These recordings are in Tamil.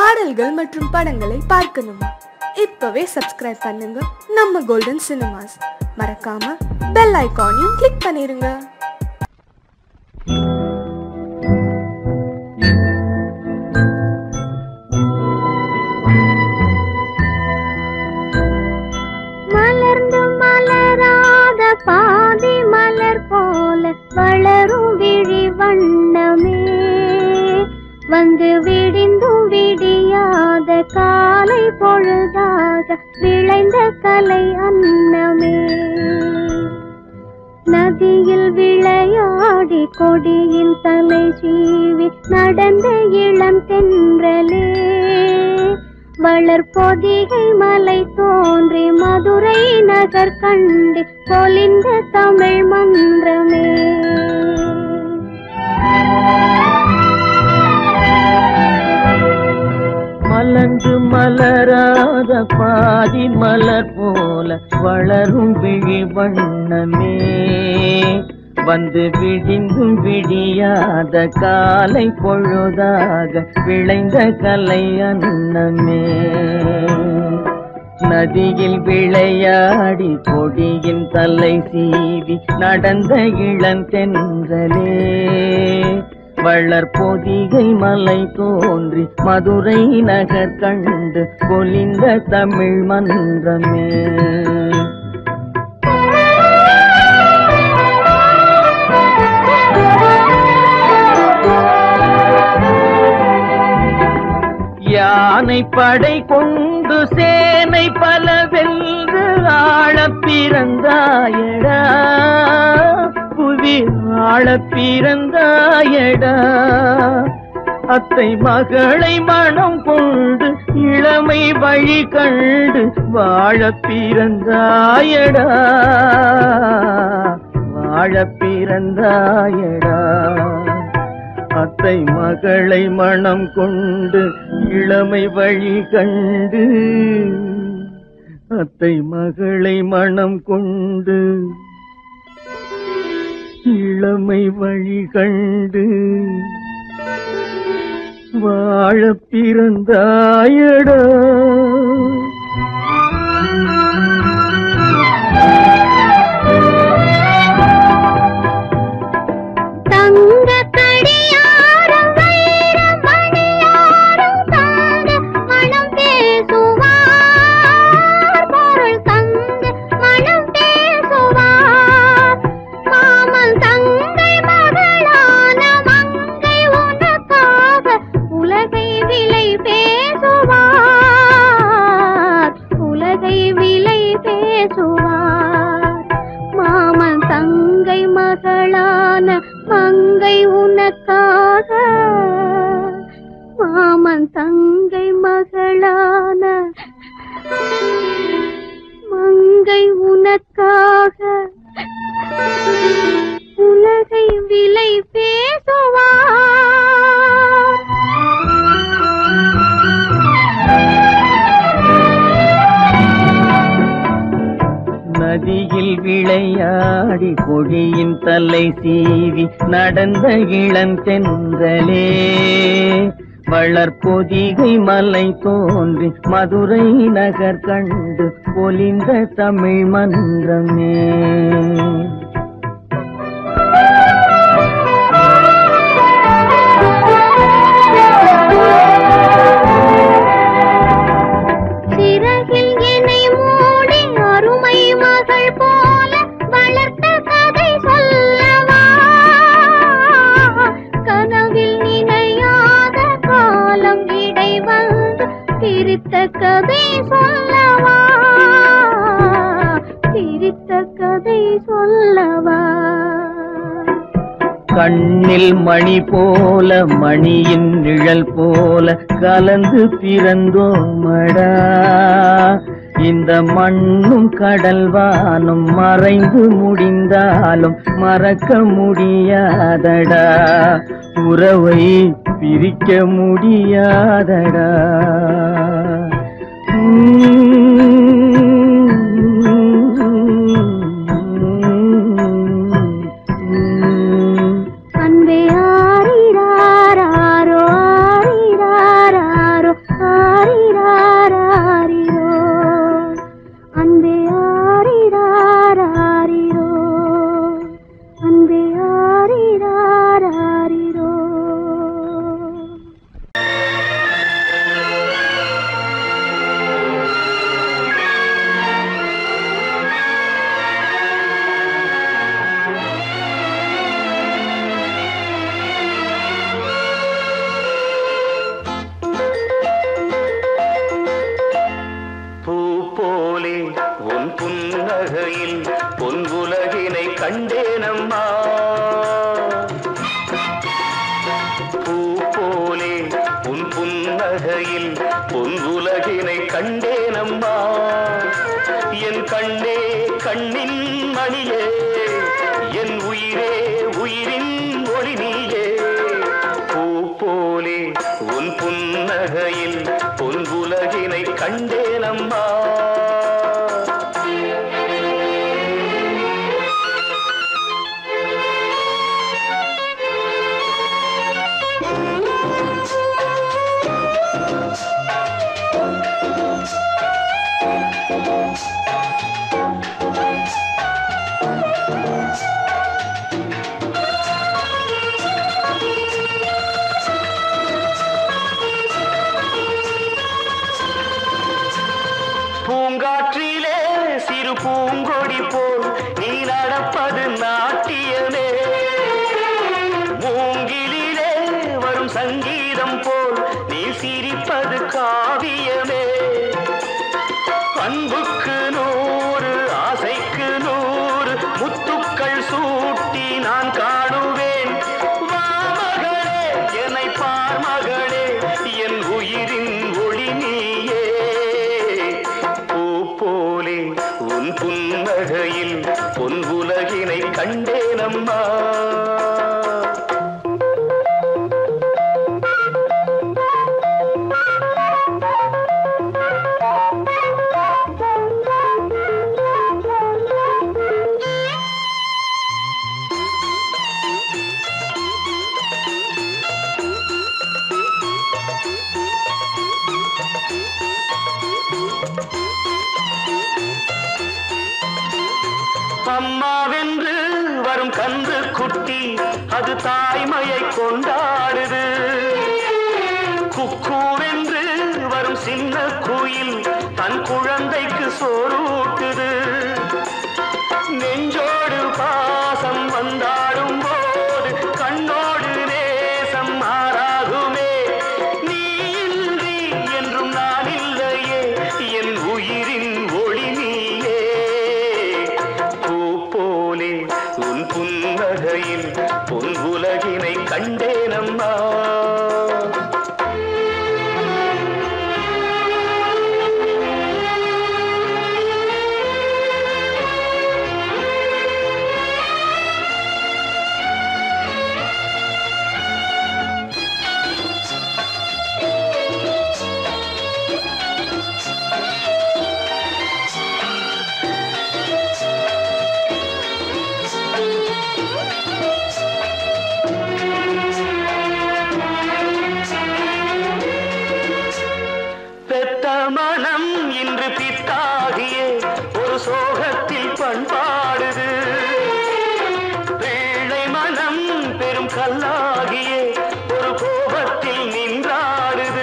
பாடல்கள் மற்றும் படங்களை பார்க்கணுமா இப்பவே சப்ஸ்கிரைப் பண்ணுங்க நம்ம கோல்டன் சினிமாஸ் மறக்காம பெல் ஐகானையும் கிளிக் பண்ணிருங்க மலர்ந்து மலராத பாதி மலர் போல வளரும் விழி வண்ணமே வந்து விடிந்தும் விடியாத காலை பொழுதாக விளைந்த கலை அன்னமே நதியில் விளையாடி கொடியின் தலை சீவி நடந்த இளம் தென்றலே வளர்பொதிகை மலை தோன்றி மதுரை நகர் கண்டு பொலிந்த தமிழ் மன்றமே மலர்ந்து மலராத பாதி மலர் போல வளரும் விழி வண்ணமே வந்து விடிந்தும் விடியாத காலை பொழுதாக விளைந்த கலை அன்னமே நதியில் விளையாடி கொடியின் தலை சீவி நடந்த இளந்தென்றலே வளர் பொதிகை மலை தோன்றி மதுரை நகர் கண்டு பொலிந்த தமிழ் மன்றமே யானை படை கொண்டு சேனை பல வென்று ஆழப் பிறந்தாயடா புவி ஆழப் பிறந்தாயடா அத்தை மகளை மனம் கொண்டு இளமை வழி கண்டு வாழப் பிறந்தாயடா வாழப் பிறந்தாயடா அத்தை மகளை மனம் கொண்டு இளமை வழி கண்டு அத்தை மகளை மனம் கொண்டு இளமை வழி கண்டு வாழ பிறந்தாயடா தங்க கடியாரம் வைர மணியாரம் தங்க மனம் பேசுவார் பொருள் தங்க மனம் பேசுவார் மாமன் தங்கை மகளான மங்கை உனக்காக உலகை விலை பேசுவார் உலகை விலை பேசுவார் மாமன் தங்கை மகளான மங்கை உனக்காக மாமன் தங்கை மகளான மங்கை உனக்காக உலகை விலை பேசுவார் நதியில் விளையாடி கொடியின் தலை சீவி நடந்த இளந்தென்றலே வளர்பொதிகை மலை தோன்றி மதுரை நகர் கண்டு பொலிந்த தமிழ் மன்றமே சிறகில் என்னை மூடி அருமை மகள் போல வளர்த்த கதை சொல்லவா கனவில் நினையாத காலம் இடை வந்து பிரித்த கதை சொல்லவா பிரித்த கதை சொல்லவா கண்ணில் மணி போல மணியின் நிழல் போல கலந்து பிறந்தோமடா இந்த மண்ணும் கடல் வானும் மறைந்து முடிந்தாலும் மறக்க முடியாதடா உறவை பிரிக்க முடியாதடா உம் அன்பே ஆரிராரோ ஆரிராரோ புன்னகையில் பொன் உலகினை கண்டேனம்மா என் கண்ணே கண்ணின் மணியே என் உயிரே உயிரின் ஒளி நீயே பூ போலே உன் புன்னகையில் பொன் உலகினை கண்டேனம்மா பூங்காற்றிலே சிறு பூங்கொடி போல் நீ நடப்பது நாட்டியமே மூங்கிலிலே வரும் சங்கீதம் போல் நீ சிரிப்பது காவியமே அன்புக்கு நூறு ஆசைக்கு நூறு முத்துக்கள் சூட்டி நான் காணுவேன் வா மகளே என்னை பார் மகளே என் உயிரின் ஒளி நீயே பூ போலே உன் புன்னகையில் பொன் உலகினை கண்டேனம்மா அம்மாவென்று வரும் கன்று குட்டி அது தாய்மையை கொண்டாடுது குக்கூவென்று வரும் சின்ன குயில் தன் குழந்தைக்கு சோறூட்டுது நெஞ்சோடு பாசம் வந்தாடும் போது கண்ணோடு நேசம் மாறாகுமே நீ இன்றி என்றும் நான் இல்லையே என் உயிரின் ஒளி நீயே பூ போலே உன் புன்னகையில் பொன் உலகினை கண்டேனம்மா பெத்த மனம் இன்று பித்தாகியே ஒரு சோகத்தில் பண்பாடுது பிள்ளை மனம் பெரும் கல்லாகியே ஒரு கோபத்தில் நின்றாடுது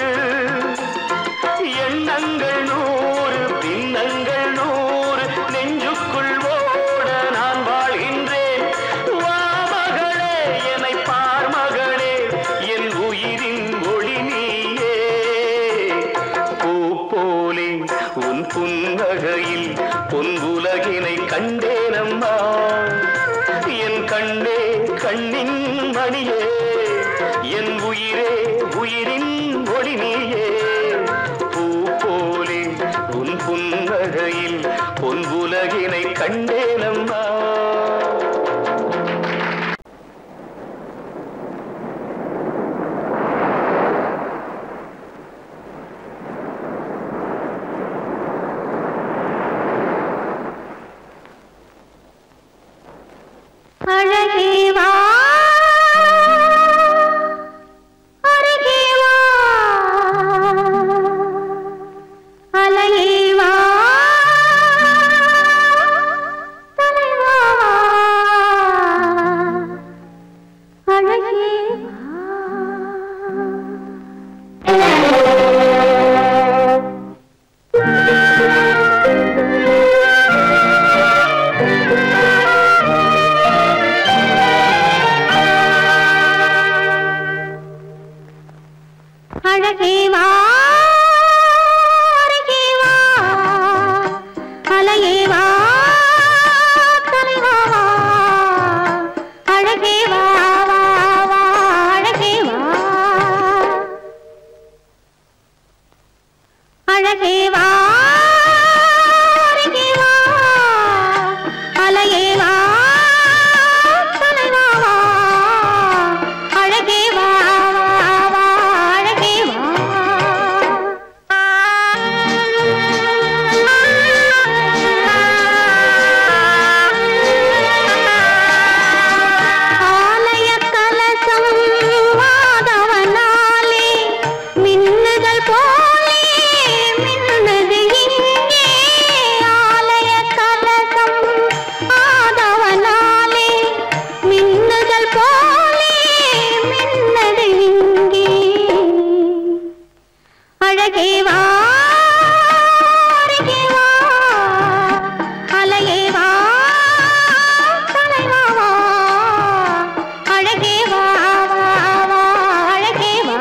எண்ணங்கள் நூறு பின்னங்கள் நூறு நெஞ்சுக்குள் ஓட நான் வாழ்கின்றேன் வா மகளே என்னை பார் மகளே என் உயிரின் ஒளி நீயே பூ போலே உன் புன்னகையில் பொன் உலகினை கண்டேனம்மா என் கண்ணே கண்ணின் மணியே என் உயிரே உயிரின் ஒளி நீயே பூ போலே உன் புன்னகையில் பொன் உலகினை கண்டேனம்மா அழகே வா அருகே வா அலையே வா தலைவா அழகே வா அருகே வா அலையே வா தலைவா வா அழகே வா வா வா அழகே வா ஆலய கலசம் மாதவனாலே மின்னுதல் போலே மின்னுது இங்கே ஆலய கலசம் மாதவனாலே மின்னுதல் போலே மின்னது இங்கே அழகே வா அருகே வா அலையே வா தலைவா வா அழகே வா வா வா அழகே வா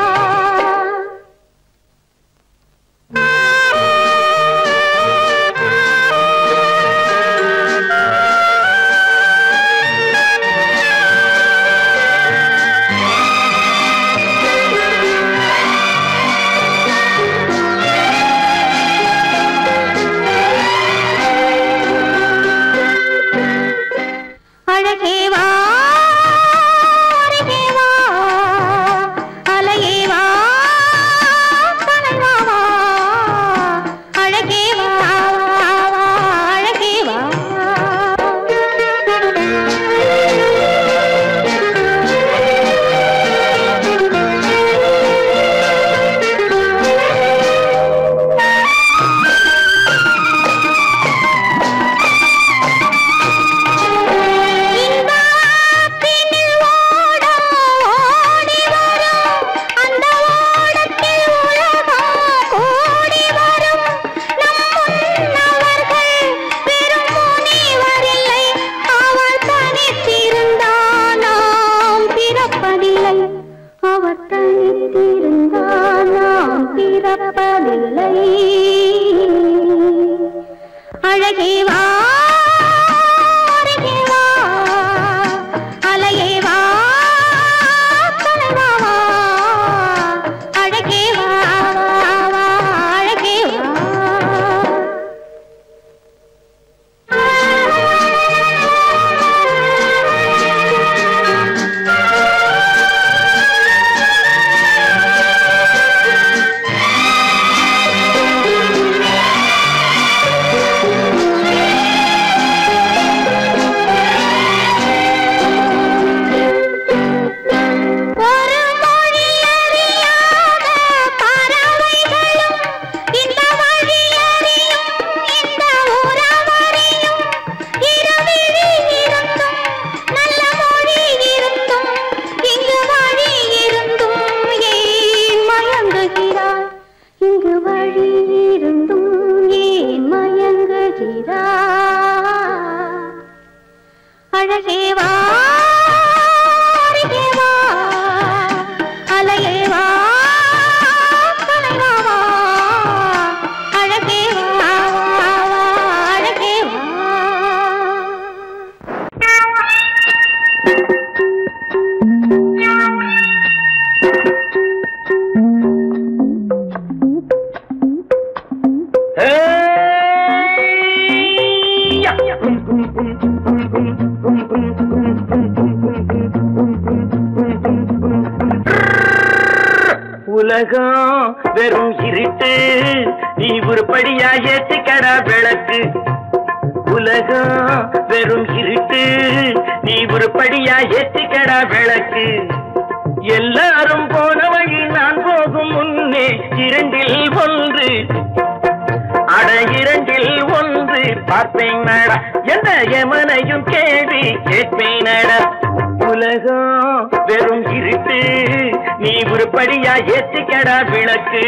அழகே வா அருகே வா அலையே வா தலைவா வா அழகே வா வா வா அழகே வா இந்த ஆற்றினில் ஓடம் ஓடி வரும் அந்த ஓடத்தில் உலகம் கூடி வரும் நம் முன்னவர்கள் பெரும் முனிவரில்லை அவர் தனித்திருந்தான் நாம் பிறப்பதில்லை அவர் தனித்திருந்தான் நாம் பிறப்பதில்லை அழகே வா அருகே வா அலையே வா தலைவா வா அழகே வா வா வா அழகே வா ஒரு மொழி அறியாத பறவைகளும் இந்த வழி அறியும் இந்த உறவறியும் இருவிழி இருந்தும் நல்ல மொழி இருந்தும் இங்கு வழி இருந்தும் ஏன் மயங்குகிறாய் இங்கு வழி இருந்தும் ஏன் மயங்குகிறாய் அழகே வா அருகே வா அலையே வா தலைவா வா அழகே வா வா வா அழகே வா உலகம் வெறும் இருட்டு நீ உருப்படியா ஏத்திக்கடா விளக்கு உலகம் வெறும் இருட்டு நீ உருப்படியா ஏத்திக்கடா விளக்கு எல்லாரும் போன வழி நான் போகும் முன்னே இரண்டில் ஒன்று அட இரண்டில் ஒன்று பார்ப்பேன் நட எந்த எமனையும் கேள்வி கேட்பேன் நட உலகம் வெறும் இருட்டு நீ உருப்படியா ஏத்திக்கடா விளக்கு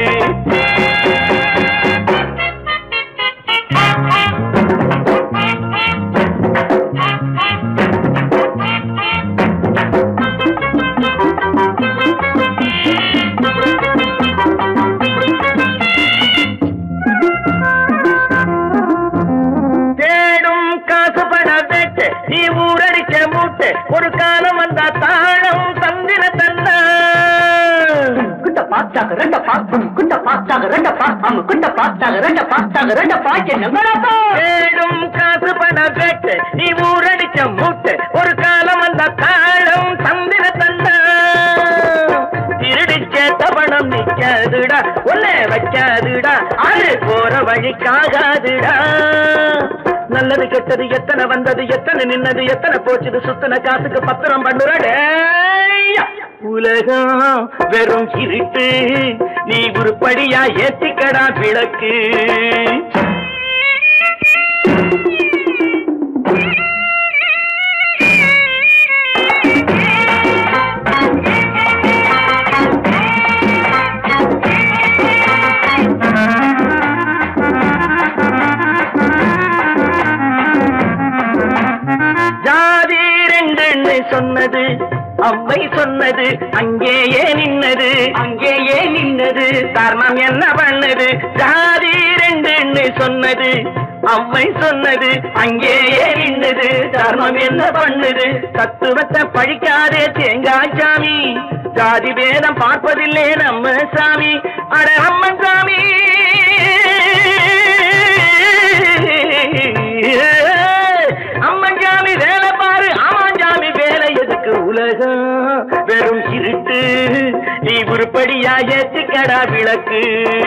தேடும் காசு பண வேட்டு நீ ஊரடிச்ச மூட்டு ஒரு காலம் வந்தா தாழம் தந்திர தந்தா கிட்ட பாச்சாக்க ரெண்ட பாக்கும் அமுக்குண்ட பார்த்தாக ரெண்டப்பா அமுக்குண்ட பார்த்தாக ரெண்டப்பா தாக ரெண்டப்பா என்னங்கடப்பா ஏழும் காசு பண வேட்டு நீ ஊரடிச்ச மூட்டு ஒரு காலம் அந்த தாளம் தந்திர தந்தா திருடி சேத்த பணம் நிக்காதுடா ஒன்னே வைக்காதுடா அது போற வழிக்காகாதுடா நல்லது கெட்டது எத்தனை வந்தது எத்தனை நின்னது எத்தனை போச்சுது சுத்தன காசுக்கு பத்திரம் பண்ணுறடே உலகம் வெறும் இருட்டு நீ உருப்படியா ஏத்திக்கடா விளக்கு ஜாதி ரெண்டுன்னு சொன்னது அம்மை சொன்னது அங்கேயே நின்னது அங்கேயே நின்னது காரணம் என்ன பண்ணுது ஜாதி ரெண்டுன்னு சொன்னது அம்மை சொன்னது அங்கேயே நின்னது தர்மம் என்ன பண்ணுது தத்துவத்தை பழிக்காதே தேங்காய் சாமி ஜாதி பேதம் பார்ப்பதில்லே நம்ம சாமி அட அம்மன் சாமி அம்மன் சாமி வேலை பாரு ஆமான் சாமி வேலை எதுக்கு உலகம் வெறும் இருட்டு நீ உருப்படியா ஏத்திக்கடா விளக்கு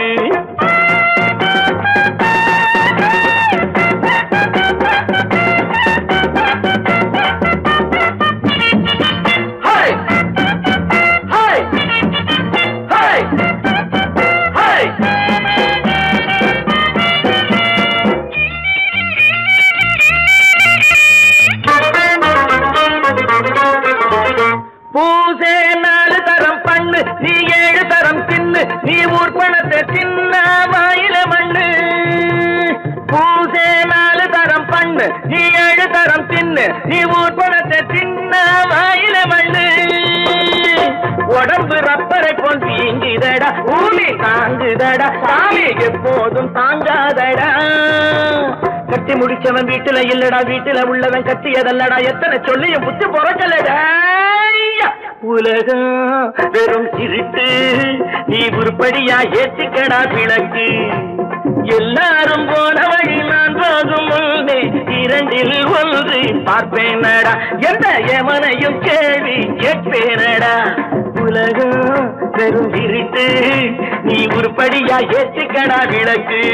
ஹாய் ஹாய் ஹாய் ஹாய் பூசே நாலு தரம் பண்ணு நீ ஏழு தரம் தின்னு நீ ஊர் பணத்தை தின்ன வாயில மண்ணு பூசே நாலு தரம் பண்ணு நீ ஏழு தரம் தின்னு நீ ஊர் பணத்தை தின்ன வாயில மண்ணு உடம்பு ரப்பரை போல் வீங்குதடா பூமி தாங்குதடா சாமி எப்போதும் தாங்காதடா கட்டி முடிச்சவன் வீட்டுல இல்லடா வீட்டுல உள்ளவன் கத்தியதல்லடா எத்தனை சொல்லியும் புத்தி பொறக்கலடா உலகம் வெறும் திருட்டு நீ உருப்படியா ஏத்திக்கடா விளக்கு எல்லாரும் போன வழி நான் போகும் முன்னே இரண்டில் ஒன்று பார்ப்பேனடா எந்த எவனையும் கேள்வி கேட்பேனடா உலகம் வெறும் இருட்டு நீ உருப்படியா ஏத்திக்கடா விளக்கு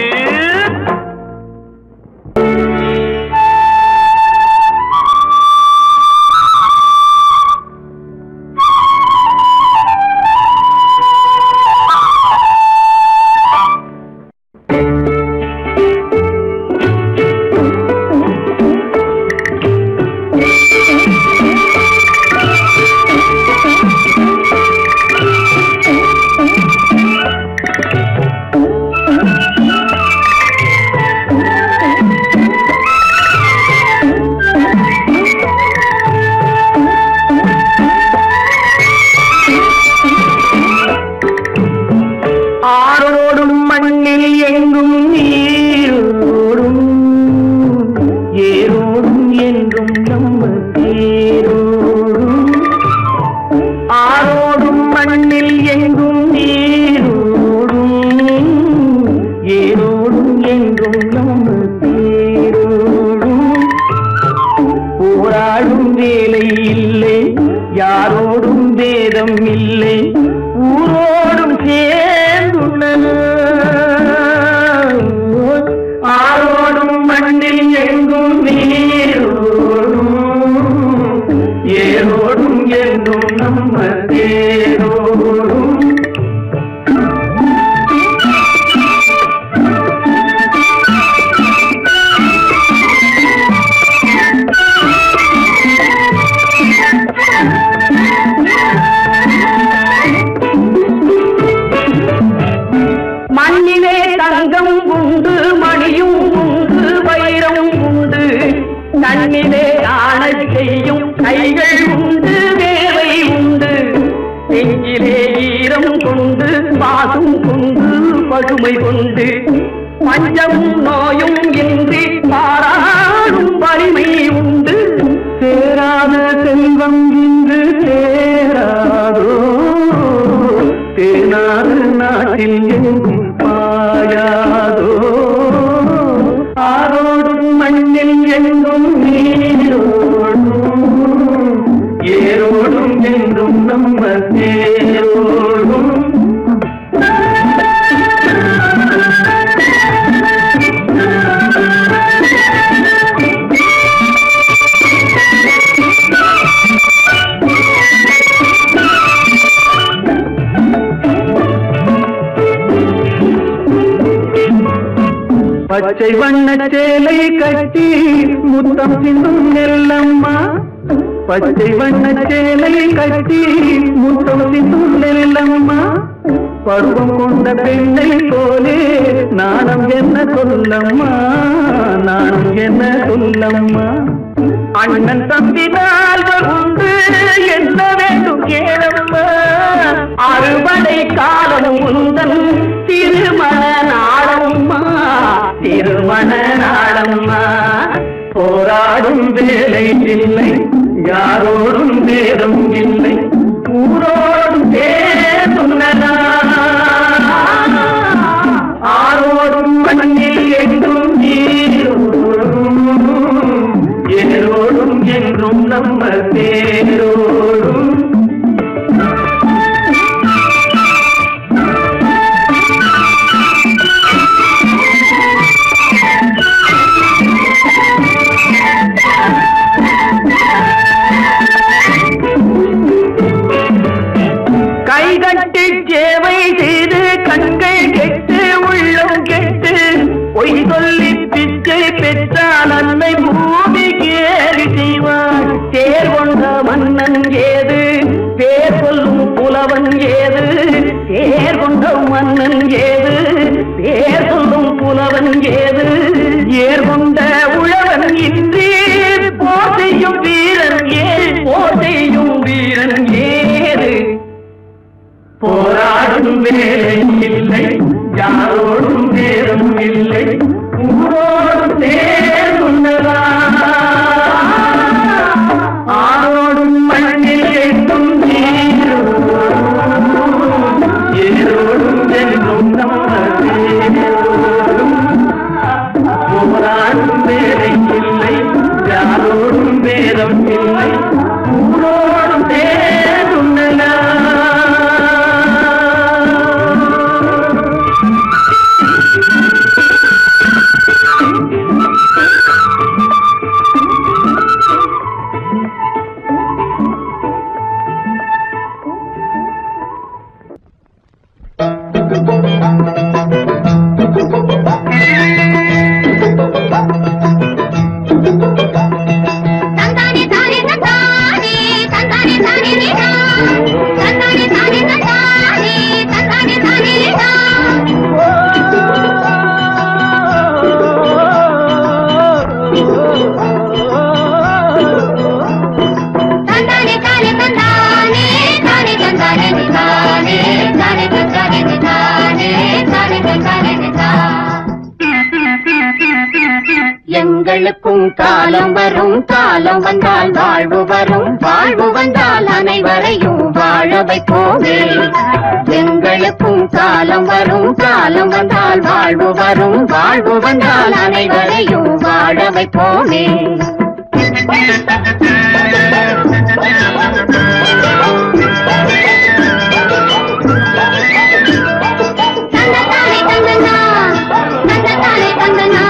ஆரோடும் மண்ணில் எங்கும் நீரோடும் ஏரோடும் என்றும் நம்ம தேரோடும் ஆரோடும் மண்ணில் எங்கும் நீரோடும் ஏரோடும் என்றும் நம்ம தேரோடும் போராடும் வேலை இல்லை யாரோடும் வேதம் இல்லை ஊரோடும் சேர்ந்துள்ளன ஆரோடும் மண்ணில் எங்கும் நீரோடும் ஏரோடும் என்றும் நம்ம தேரோடும் மண்ணிலே தங்கம் உண்டு மணியும் உண்டு வைரம் உண்டு கண்ணிலே ஆணை செய்யும் கைகள் உண்டு வேலை உண்டு நெஞ்சிலே ஈரம் கொண்டு பாசும் கொண்டு பசுமை கொண்டு பஞ்சமும் நோயும் இன்றி பாராடும் வலிமை உண்டு சேராத செல்வம் இன்று சேராதோ தேனாறு நாட்டில் எங்கும் பாயாதோ ஆரோடும் மண்ணில் எங்கும் நீரோடும் ஏரோடும் என்றும் நம்ம தேரோடும் பச்சை வண்ண சேலை கட்டி முத்தம் சிந்தும் நெல்லம்மா பச்சை வண்ண சேலை கட்டி முத்தம் சிந்தும் நெல்லம்மா பருவம் கொண்ட பெண்ணை போலே நாணம் என்ன சொல்லம்மா நாணம் என்ன சொல்லம்மா அண்ணன் தம்பி நால்வர் உண்டு என்ன வேண்டும் கேளம்மா அறுவடை காலம் உந்தன் திருமண நாளம்மா திருமண நாளம்மா போராடும் வேலை இல்லை யாரோடும் வேதம் இல்லை ஊரோடும் தேர்ந்துள்ளதா ஆரோடும் மண்ணில் எங்கும் நீரோடும் ஏரோடும் என்றும் நம்ம தேரோடும் கை கட்டி சேவை செய்து கண்கள் கெட்டு உள்ளம் கெட்டு பொய் சொல்லி பிச்சை பெற்றால் அன்னை பூமி கேலி செய்வார் தேர் கொண்ட மன்னன் ஏது பேர் சொல்லும் புலவன் ஏது தேர் கொண்ட மன்னன் ஏது பேர் சொல்லும் புலவன் ஏது ஏர் கொண்ட உழவன் இன்றி போர் செய்யும் வீரன் ஏது போர் செய்யும் வீரன் ஏது போராடும் வேலை இல்லை யாரோடும் நேரம் இல்லை ஊரோடும் தேர்ந்துள்ளதா ஆரோடும் மண்ணில் எட்டும் நீரோடும் ஏரோடும் என்றும் நம்ம தேரோடும் போராடும் வேலை இல்லை யாரோடும் நேரம் இல்லை ஊரோடும் தேர்ந்துள்ளதா தந்தானே தானே தந்தானே தந்தானே தானே நீதா தந்தானே தானே தந்தானே தந்தானே தானே நீதா தந்தானே தானே தந்தானே தானே தந்தானே நீதானே தானே தந்தானே நீதானே தானே தந்தானே நீதா எங்களுக்கும் காலம் வரும் காலம் வந்தால் வாழ்வு வரும் வாழ்வு வந்தால் அனைவரையும் வாழ வைப்போமே எங்களுக்கும் காலம் வரும் காலம் வந்தால் வாழ்வு வரும் வாழ்வு வந்தால் அனைவரையும் வாழ வைப்போமே தந்தத்தானே தந்தனா தந்தத்தானே தந்தனா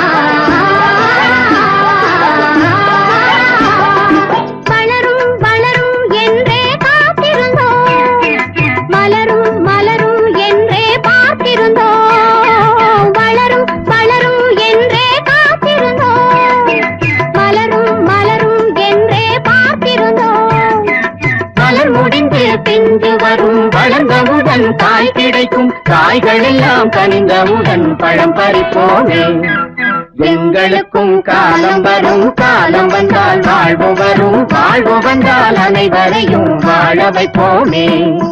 வளரும் வளரும் என்றே காத்திருந்தோம் மலரும் மலரும் என்றே பார்த்திருந்தோம் வளரும் வளரும் என்றே காத்திருந்தோம் மலரும் மலரும் என்றே பார்த்திருந்தோம் மலர் முடிந்து பிஞ்சு வரும் வளர்ந்தவுடன் காய் கிடைக்கும் காய்கள் எல்லாம் கனிந்தவுடன் பழம் பறிப்போமே எங்களுக்கும் காலம் வரும் காலம் வந்தால் வாழ்வு வரும் வாழ்வு வந்தால் அனைவரையும் வாழ வைப்போமே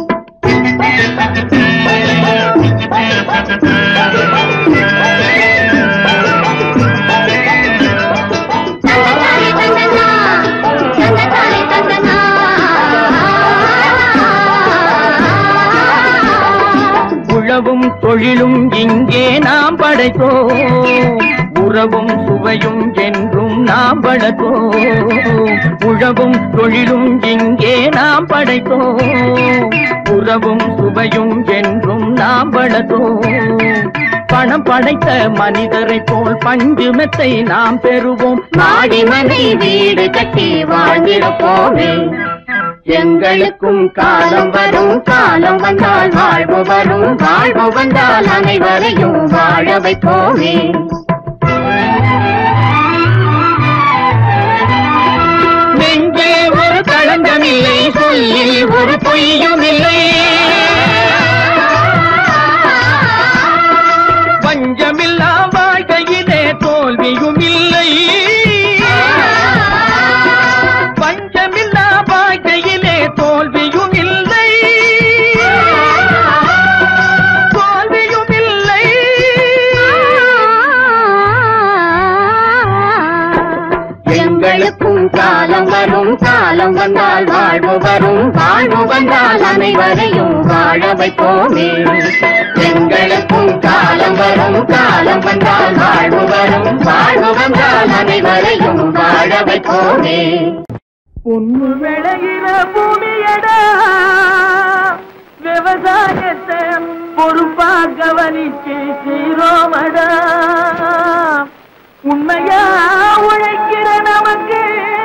தந்தத்தானே தந்தனா தந்தத்தானே தந்தனா தொழிலும் இங்கே நாம் படைத்தோம் உறவும் சுவையும் என்றும் நாம் வளர்த்தோம் உழவும் தொழிலும் இங்கே நாம் படைத்தோம் உறவும் சுவையும் என்றும் நாம் வளர்த்தோம் பணம் படைத்த மனிதரை போல் பஞ்சுமத்தை நாம் பெறுவோம் மாடிமனை வீடு கட்டி வாழ்ந்திருப்போமே எங்களுக்கும் காலம் வரும் காலம் வந்தால் வாழ்வு வரும் வாழ்வு வந்தால் அனைவரையும் வாழ வைப்போமே நெஞ்சே ஒரு களங்கமில்லை சொல்லில் ஒரு பொய்யும் இல்லை பஞ்சமில்லா வாழ்க்கையிலே தோல்வியும் இல்லை பஞ்சமில்லா வாழ்க்கையிலே தோல்வியும் இல்லை தோல்வியும் இல்லை எங்களுக்கும் காலம் வரும் காலம் வந்தால் வாழ்வு வரும் வாழ்வு வந்தால் அனைவரையும் வாழ வைப்போமே எங்களுக்கும் காலம் வரும் காலம் வந்தால் வாழ்வு வரும் வாழ்வு வந்தால் அனைவரையும் வாழ வைப்போமே பொண்ணு விளையிற பூமியடா விவசாயத்தை பொறுப்பா கவனிச்சு சீரோமடா உண்மையா உழைக்கிற நமக்கு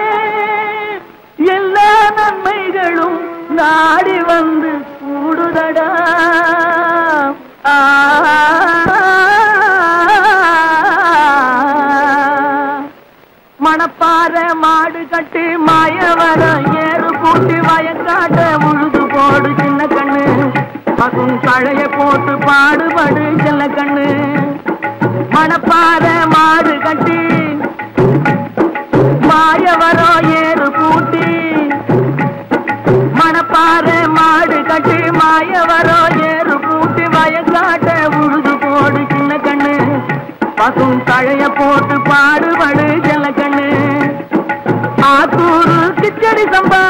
எல்லா நன்மைகளும் நாடி வந்து கூடுதடா ஆ மணப்பாற மாடு கட்டி மாயவரம் ஏறு கூட்டி வயக்காட்ட உழுது போடு சின்ன கண்ணு பசும் தழைய போட்டு பாடுபடு சின்ன கண்ணு மணப்பாற மாடு கட்டி மாயவரம் ஏறு கூட்டி மணப்பாற மாடு கட்டி மாயவரம் ஏறு கூட்டி வயக்காட்ட உழுது போடு சின்ன கண்ணு பசும் தழைய போட்டு பாடுபடு செல்ல கண்ணு ஆத்தூரு கிச்சடி சம்பா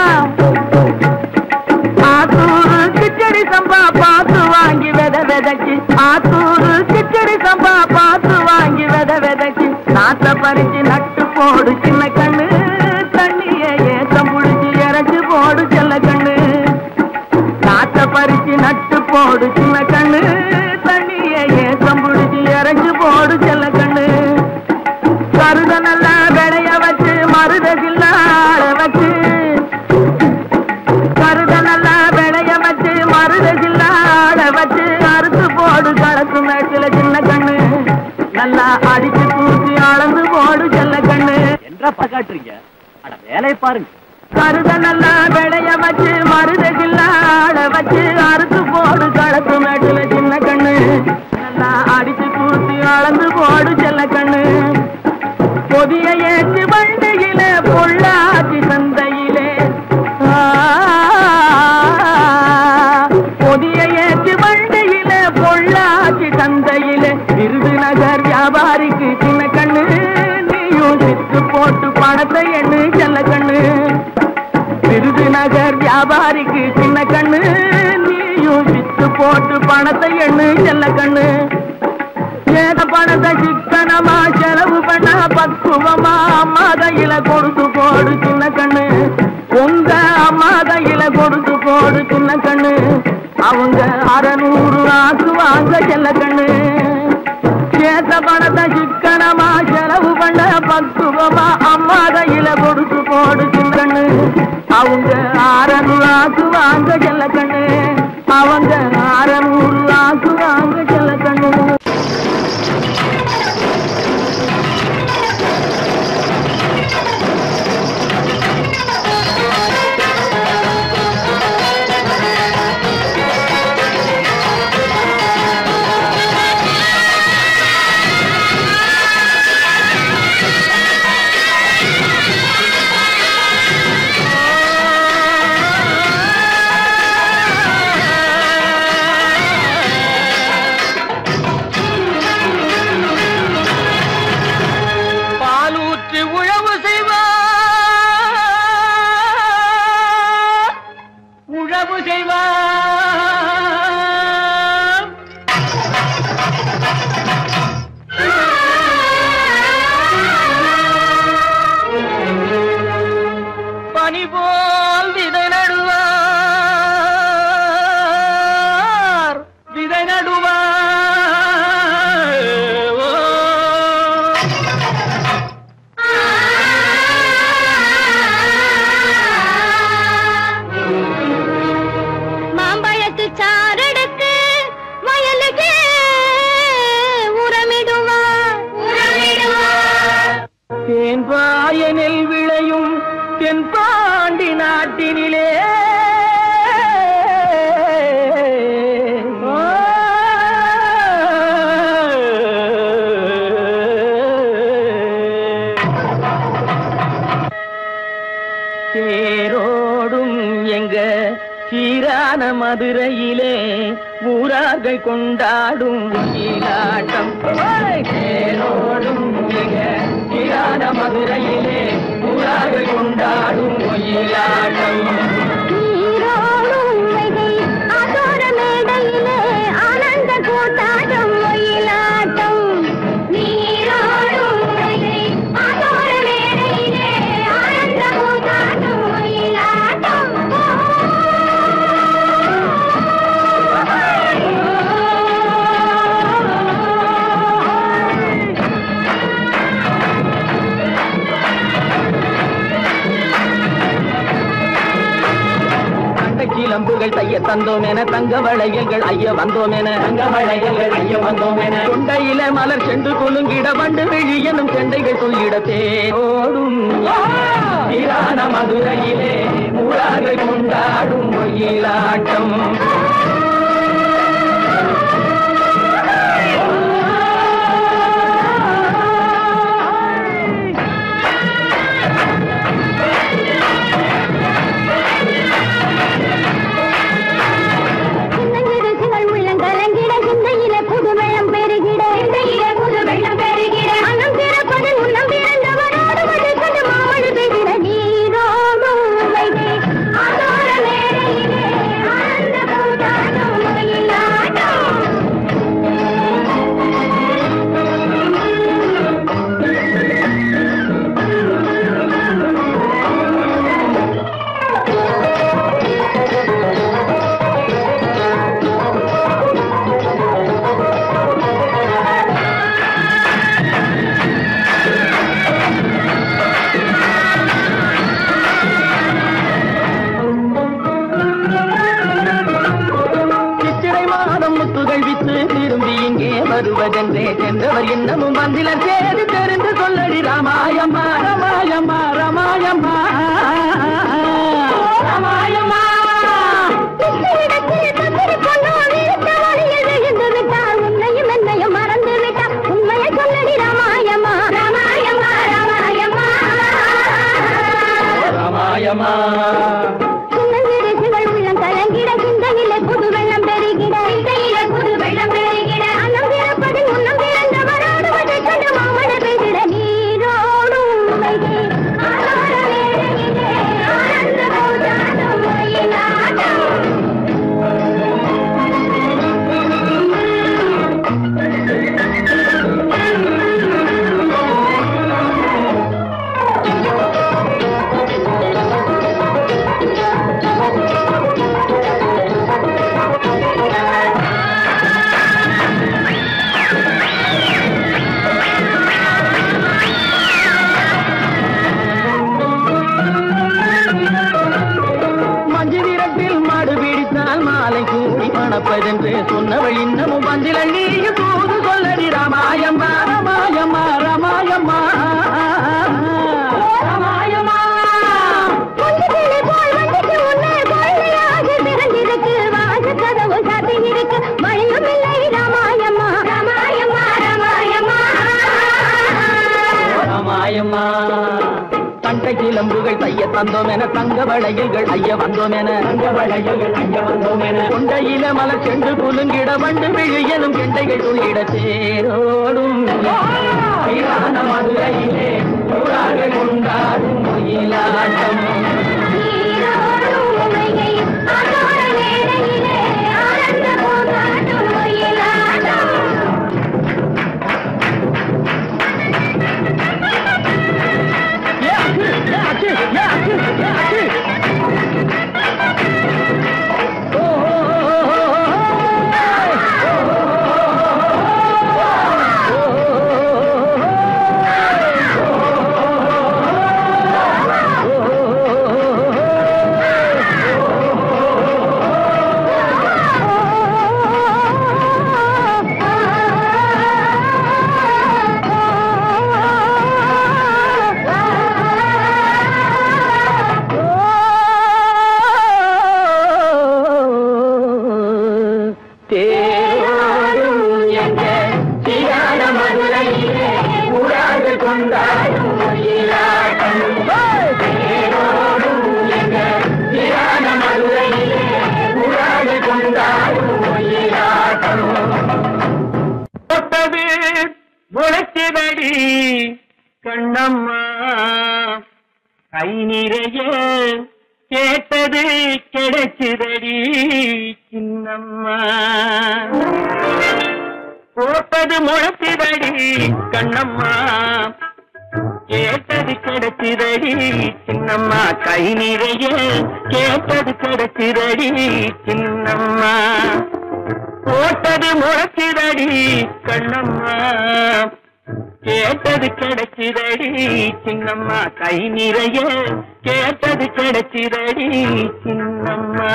ஆத்தூரு கிச்சடி சம்பா பார்த்து வாங்கி வித விதைச்சு ஆத்தூரு கிச்சடி சம்பா பார்த்து வாங்கி வித விதைச்சு நாத்த பறிச்சு நட்டு போடு சின்ன கண்ணு தண்ணிய ஏத்தம் புடிச்சு இறச்சி போடு செல்ல கண்ணு காத்த பறிச்சு நட்டு போடு சின்ன கண்ணு தண்ணிய ஏத்தம் புடிச்சு இறங்கி போடு செல்ல கண்ணு கருத நல்லா விளைய வச்சு மருத சில்லாட வச்சு கருத நல்லா விளைய வச்சு மருத சில்லாட வச்சு அறுத்து போடு கலக்கு மேட்டில சின்ன கண்ணு நல்லா அடிச்சு தூக்கி அளந்து போடு செல்ல கண்ணு என்றா பாக்காட்டுறீங்க அட வேலையை பாருங்க கருத நல்லா விளைய வச்சு மருத கில்லாட வச்சு அறுத்து போடு கலக்கு மேட்டுல சின்ன கண்ணு நல்லா அடிச்சு தூத்தி அளந்து போடு செல்ல கண்ணு பொதிய ஏற்று வண்டியிலே பொள்ளாச்சி சந்தையிலே ஆ, பொதிய ஏற்று வண்டியிலே பொள்ளாச்சி சந்தையிலே விருதுநகர் வியாபாரிக்கு சின்ன கண்ணு நீயும் சித்து போட்டு பணத்தை எண்ணு செல்ல கண்ணு விருதுநகர் வியாபாரிக்கு சின்ன கண்ணு நீயும் வித்து போட்டு பணத்தை எண்ணு செல்ல கண்ணு ஏத பணத்தை சிக்கனமா செலவு பண்ண பக்குவமா அம்மா கையில கொடுத்து போடு சின்ன கண்ணு உங்க அம்மா கையில கொடுத்து போடு சின்ன கண்ணு அவங்க அறநூறு ஆக்குவாங்க செல்ல கண்ணு சேத்த பணத்தை சிக்கனமா செலவு பண்ண பக்குவமா அம்மா கையில கொடுத்து போடு சின்னண்ணு அவங்க ஆறநூறு ஆக்குவாங்க செல்ல கண்ணு அவங்க ஆறநூறு ஆக்குவாங்க செல்ல கண்ணு தேன்பாய நெல் விளையும் தென்பாண்டி நாட்டினிலே தேரோடும் எங்க சீரான மதுரையிலே ஊரார்கள் கொண்டாடும் ஒயிலாட்டம் ஓய்! தேரோடும் எங்க சீரான மதுரையிலே ஊரார்கள் கொண்டாடும் ஒயிலாட்டம் நீரோடும் வைகை ஆதோர மேடையிலே ஆனந்த கூத்தாட்டம் ஒயிலாட்டம் நீரோடும் வைகை ஆதோர மேடையிலே ஆனந்த கூத்தாட்டம் ஒயிலாட்டம் தங்க கிளம்புகள் தைய தந்தோம் என தங்க வளையல்கள் ஐய வந்தோம் என தங்க வளையல்கள் ஐய வந்தோம் என கொண்டையில மலர் சென்று குலுங்கிட வண்டு விழி எனும் செண்டைகள் சொல்லிட தேரோடும் சீரான மதுரையிலே ஊரார்கள் கொண்டாடும் ஒயிலாட்டம் சின்னஞ்சிறுசுகள் உள்ளங்கலங்கிட சிந்தையிலே புது வெள்ளம் பெருகிட சிந்தையிலே புது வெள்ளம் பெருகிட அன்னம் பிறப்பது உன்னம் பிறந்தவரோடு வந்து கொண்டு மாமழை பெய்கிற நீரோடும் வைகை ஆதோர மேடையிலே ஆனந்த கூட்டாட்டம் ஒயிலாட்டம் சித்திரை மாதம் முத்துகள் வித்து திரும்பி இங்கே வருவதென்றே சென்றவர் இன்னமும் வந்திலர் சேது தெரிந்து சொல்லடி ராமாயம்மா ராமாயம்மா ராமாயம்மா ராமாயம்மா இடத்தில் கத்திரி கொண்டோர் இருந்த வழியில் விழுந்து விட்டார் உன்னையும் என்னையும் மறந்து விட்டார் உண்மையை சொல்லடி ராமாயமா ராமாயமா ராமாயமா ராமாயம்மா சின்னஞ்சிறுசுகள் உள்ளம் கலங்கிட சிந்தையிலே புது வெள்ளம் பெருகிட சிந்தையிலே புது வெள்ளம் பெருகிட அன்னம் பிறப்பதில் முன்னம் பிறந்தவரோடு வந்து கண்டு மாமழை பெய்திட நீரோடும் வைகை ஆனோர வேளையிலே ஆனந்த கூத்தாட்டம் ஒயிலாட்டம் மஞ்சளிரத்தில் மாடு பிடித்தால் மாலை கூடி மணப்பதென்று சொன்னவள் இன்னமும் பந்திலள் நீயும் தூது சொல்லடி ராமாயம்மா ராமாயம்மா ராமாயம்மா ராமாயம்மா பொன்னிலே போல் வந்துட்டு உன்னை கொள்ளையாக பிறந்திருக்கு வாச கதவு சாத்தியிருக்கு மழையும் இல்லை ராமாயம்மா ராமாயம்மா ராமாயம்மா ராமாயம்மா தண்டை கிளம்புகள் தைய தந்தோம் என தங்க வளையல்கள் ஐய வந்தோம் என தங்க வளையல்கள் ஐய வந்தோம் என கொண்டையில மலர் சென்று குலுங்கிட வண்டு விழு எனும் கெண்டைகள் துள்ளிட தேரோடும் சீரான மதுரையிலே ஊரார்கள் கொண்டாடும் ஒயிலாட்டம் நீரோடும் வைகை ஆதோர மேடையிலே ஆனந்த கூத்தாட்டம் ஒயிலாட்டம் ஏ அச்சு, ஏ அச்சு, ஏ அச்சு, ஏ அச்சு. ஓ, ஓ, ஓ, ஓ, ஓ, ஓ. கொண்டாடும் ஒயிலாட்டம் தேரோடும் எங்க தியான மதுரையிலே உராடி கொண்டாடும் ஒயிலாட்டம் போட்டது முளைச்சதடி கண்ணம்மா கை நிறைய கேட்டது கிடைச்சதடி சின்னம்மா போட்டது முளைச்சதடி கண்ணம்மா கேட்டது கிடைச்சதடி சின்னம்மா கை நிறைய கேட்டது கிடைச்சதடி சின்னம்மா போட்டது முளைச்சிதடி கண்ணம்மா கேட்டது கிடைச்சிதடி சின்னம்மா கை நிறைய கேட்டது கிடைச்சிதடி சின்னம்மா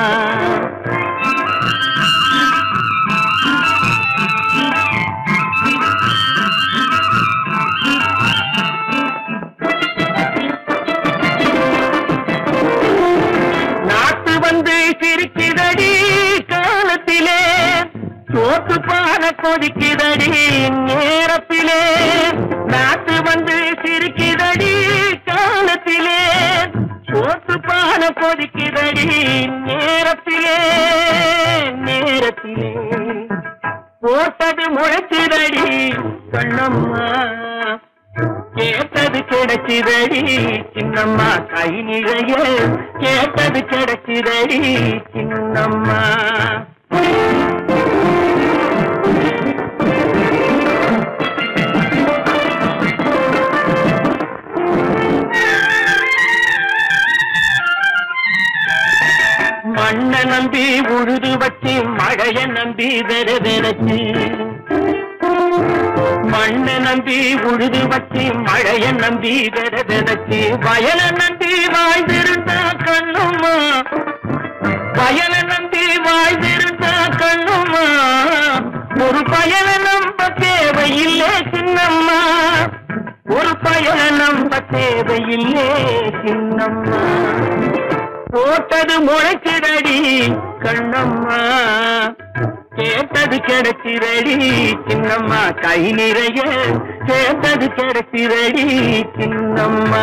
நாட்டு வந்து சிரிக்குதடி காலத்திலே சோத்து பான கொதிக்குதடி நேரத்திலே நாட்டு வந்து சிரிக்குதடி காலத்திலே சோத்து பான கொதிக்குதடி நேரத்திலே நேரத்திலே போட்டது முளைச்சுதடி கண்ணம்மா கேட்டது கிடைச்சிதடி சின்னம்மா கை நிறைய கேட்டது கிடைச்சிதடி சின்னம்மா மண்ண நம்பி உழுது வச்சு மழைய நம்பி வெற வெறச்சு மண்ண நம்பி உழுது வச்சு மழைய நம்பி வெற வெறச்சு வயல நம்பி வாழ்ந்திருந்தா கண்ணுமா வயல நம்பி வாழ்ந்திருந்தா கண்ணுமா ஒரு பயல நம்ப தேவையில்லை சின்னம்மா ஒரு பயல நம்ப தேவையில்லை சின்னம்மா போட்டது முளைச்சிடடி கண்ணம்மா கேட்டது கிடைச்சிரடி சின்னம்மா கை நிறைய கேட்டது கிடைச்சிரடி சின்னம்மா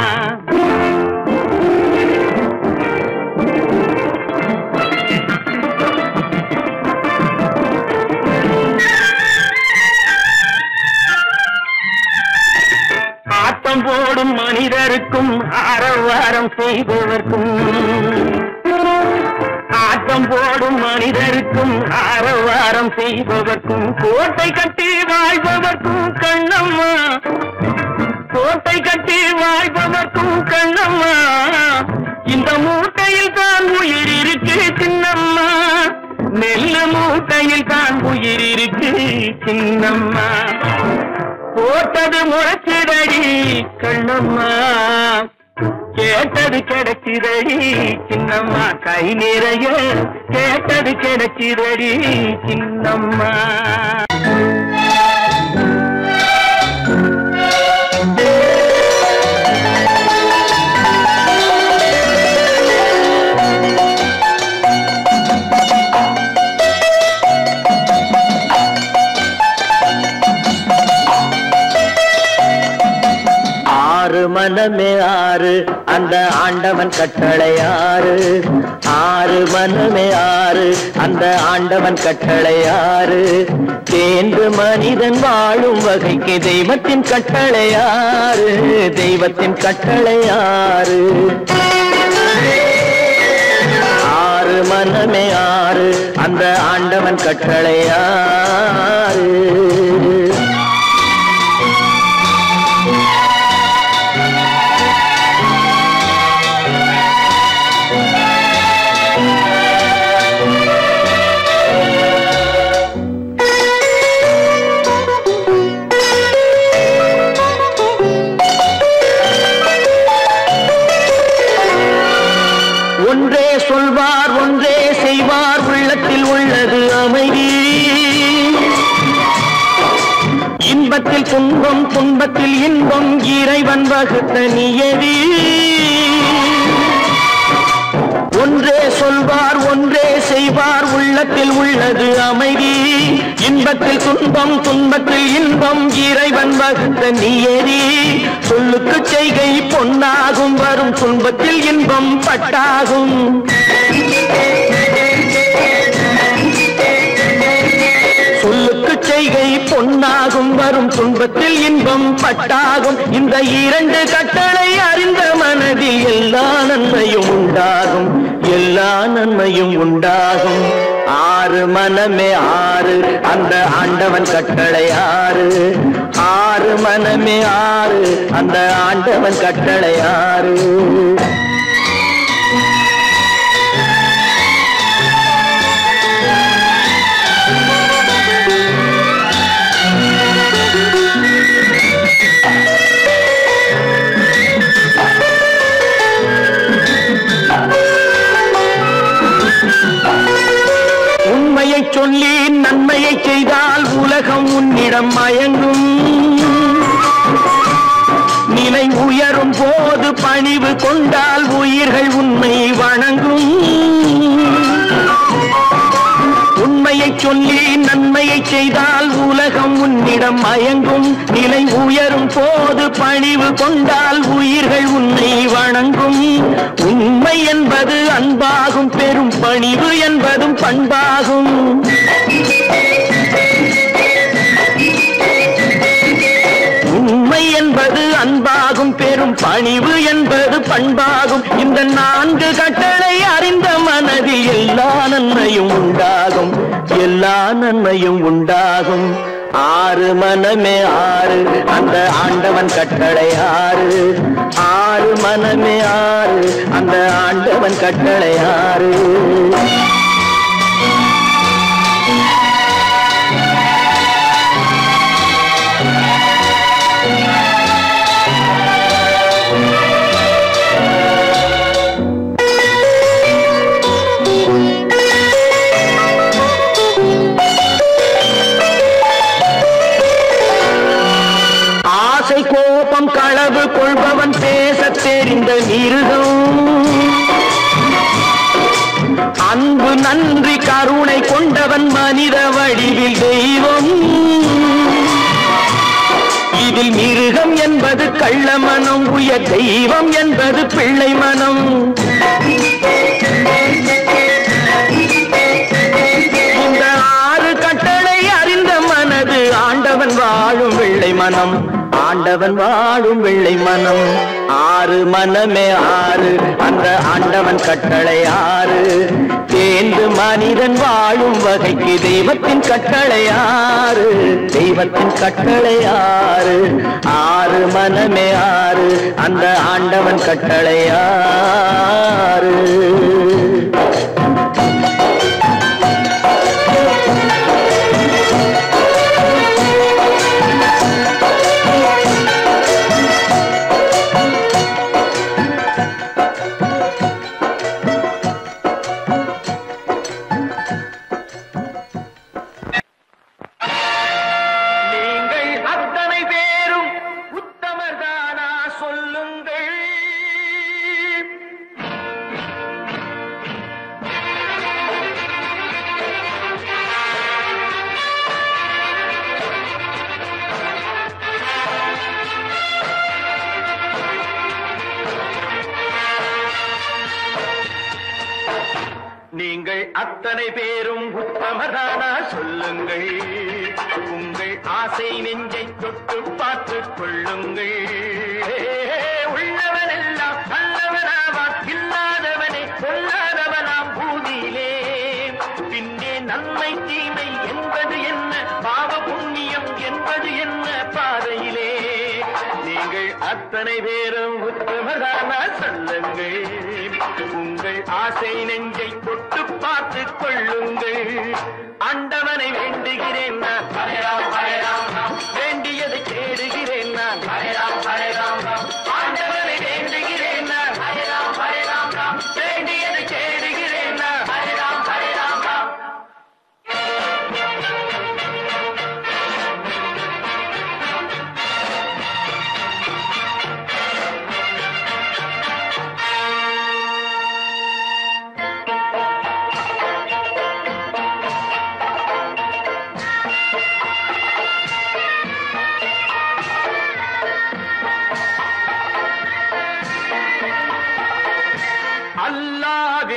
ஆட்டம் போடும் மனிதருக்கும் ஆரவாரம் செய்பவர்க்கும் ஆட்டம் போடும் மனிதருக்கும் ஆரவாரம் செய்பவர்க்கும் கோட்டை கட்டி வாழ்பவர்க்கும் கண்ணம்மா கோட்டை கட்டி வாழ்பவர்க்கும் கண்ணம்மா இந்த மூட்டையில் தான் உயிர் இருக்கு சின்னம்மா நெல்லு மூட்டையில் தான் உயிர் இருக்கு சின்னம்மா போட்டது முளைச்சிடடி கண்ணம்மா கேட்டது கிடைச்சிதடி சின்னம்மா கை நிறைய கேட்டது கிடைச்சிதடி சின்னம்மா ஆறு மனமே ஆறு அந்த ஆண்டவன் கட்டளை ஆறு ஆறு மனமே ஆறு அந்த ஆண்டவன் கட்டளை ஆறு தேர்ந்து மனிதன் வாழும் வகைக்கு தெய்வத்தின் கட்டளை ஆறு தெய்வத்தின் கட்டளை ஆறு ஆறு மனமே ஆறு அந்த ஆண்டவன் கட்டளை ஆறு ஒன்றே சொல்வார் ஒன்றே செய்வார் உள்ளத்தில் உள்ளது அமைதி இன்பத்தில் துன்பம் துன்பத்தில் இன்பம் இறைவன் வகுத்த நியதி ஒன்றே சொல்வார் ஒன்றே செய்வார் உள்ளத்தில் உள்ளது அமைதி இன்பத்தில் துன்பம் துன்பத்தில் இன்பம் இறைவன் வகுத்த நீயேறி சொல்லுக்கு செய்கை பொன்னாகும் வரும் துன்பத்தில் இன்பம் பட்டாகும் சொல்லுக்கு செய்கை பொன்னாகும் வரும் துன்பத்தில் இன்பம் பட்டாகும் இந்த இரண்டு கட்டளை அறிந்த மனதில் எல்லா நன்மையும் உண்டாகும் எல்லா நன்மையும் உண்டாகும் ஆறு மனமே ஆறு அந்த ஆண்டவன் கட்டளை ஆறு ஆறு மனமே ஆறு அந்த ஆண்டவன் கட்டளை ஆறு உண்மையை சொல்லி நன்மையை செய்தால் உலகம் உன்னிடம் மயங்கும் நிலை உயரும் போது பணிவு கொண்டால் உயிர்கள் உன்னை வணங்கும் உண்மையை சொல்லி நன்மையை செய்தால் உலகம் உன்னிடம் மயங்கும் நிலை உயரும் போது பணிவு கொண்டால் உயிர்கள் உன்னை வணங்கும் உண்மை என்பது அன்பாகும் பெரும் பணிவு என்பதும் பண்பாகும் உண்மை என்பது அன்பாகும் பெரும் பணிவு என்பது பண்பாகும் இந்த நான்கு கட்டளை அறிந்த மனதில் எல்லா நன்மையும் உண்டாகும் எல்லா நன்மையும் உண்டாகும் ஆறு மனமே ஆறு அந்த ஆண்டவன் கட்டளை ஆறு ஆறு மனமே ஆறு அந்த ஆண்டவன் கட்டளை ஆறு ஆசை கோபம் களவு கொள்பவன் பேசத் தெரிந்த மிருகம் அன்பு நன்றி கருணை கொண்டவன் மனித வடிவில் தெய்வம் இதில் மிருகம் என்பது கள்ள மனம் உயர் தெய்வம் என்பது பிள்ளை மனம் இந்த ஆறு கட்டளை அறிந்த மனது ஆண்டவன் வாழும் வெள்ளை மனம் ஆண்டவன் வாழும் வெள்ளை மனம் ஆறு மனமே ஆறு அந்த ஆண்டவன் கட்டளை ஆறு தேர்ந்து மனிதன் வாழும் வகைக்கு தெய்வத்தின் கட்டளை ஆறு தெய்வத்தின் கட்டளை ஆறு ஆறு மனமே ஆறு அந்த ஆண்டவன் கட்டளை ஆறு நீங்கள் அத்தனை பேரும் உத்தமர்தானா சொல்லுங்கள் நீங்கள் அத்தனை பேரும் உத்தமதானா சொல்லுங்கள் உங்கள் ஆசை நெஞ்சை தொட்டு பார்த்துக் கொள்ளுங்கள் உள்ளவனெல்லாம் நல்லவனாவான் இல்லாதவனே கொல்லாதவனாம் பூதியிலே பின்னே நன்மை தீமை என்பது என்ன பாவ புண்ணியம் என்பது என்ன பாதையிலே நீங்கள் அத்தனை பேரும் உத்தமதானா சொல்லுங்கள் உங்கள் ஆசை நெஞ்சை தொட்டு பார்த்துக் கொள்ளுங்கள் ஆண்டவனை வேண்டுகிறேன் நான் ஹரேராம், ஹரேராம், ராம். வேண்டியதை தேடுகிறேன் நான் ஹரேராம், ஹரேராம், ராம். ஆண்டவனை வேண்டுகிறேன் நான் ஹரேராம், ஹரேராம், ராம். வேண்டியதை தேடுகிறேன் நான் ஹரேராம், ஹரேராம், ராம்.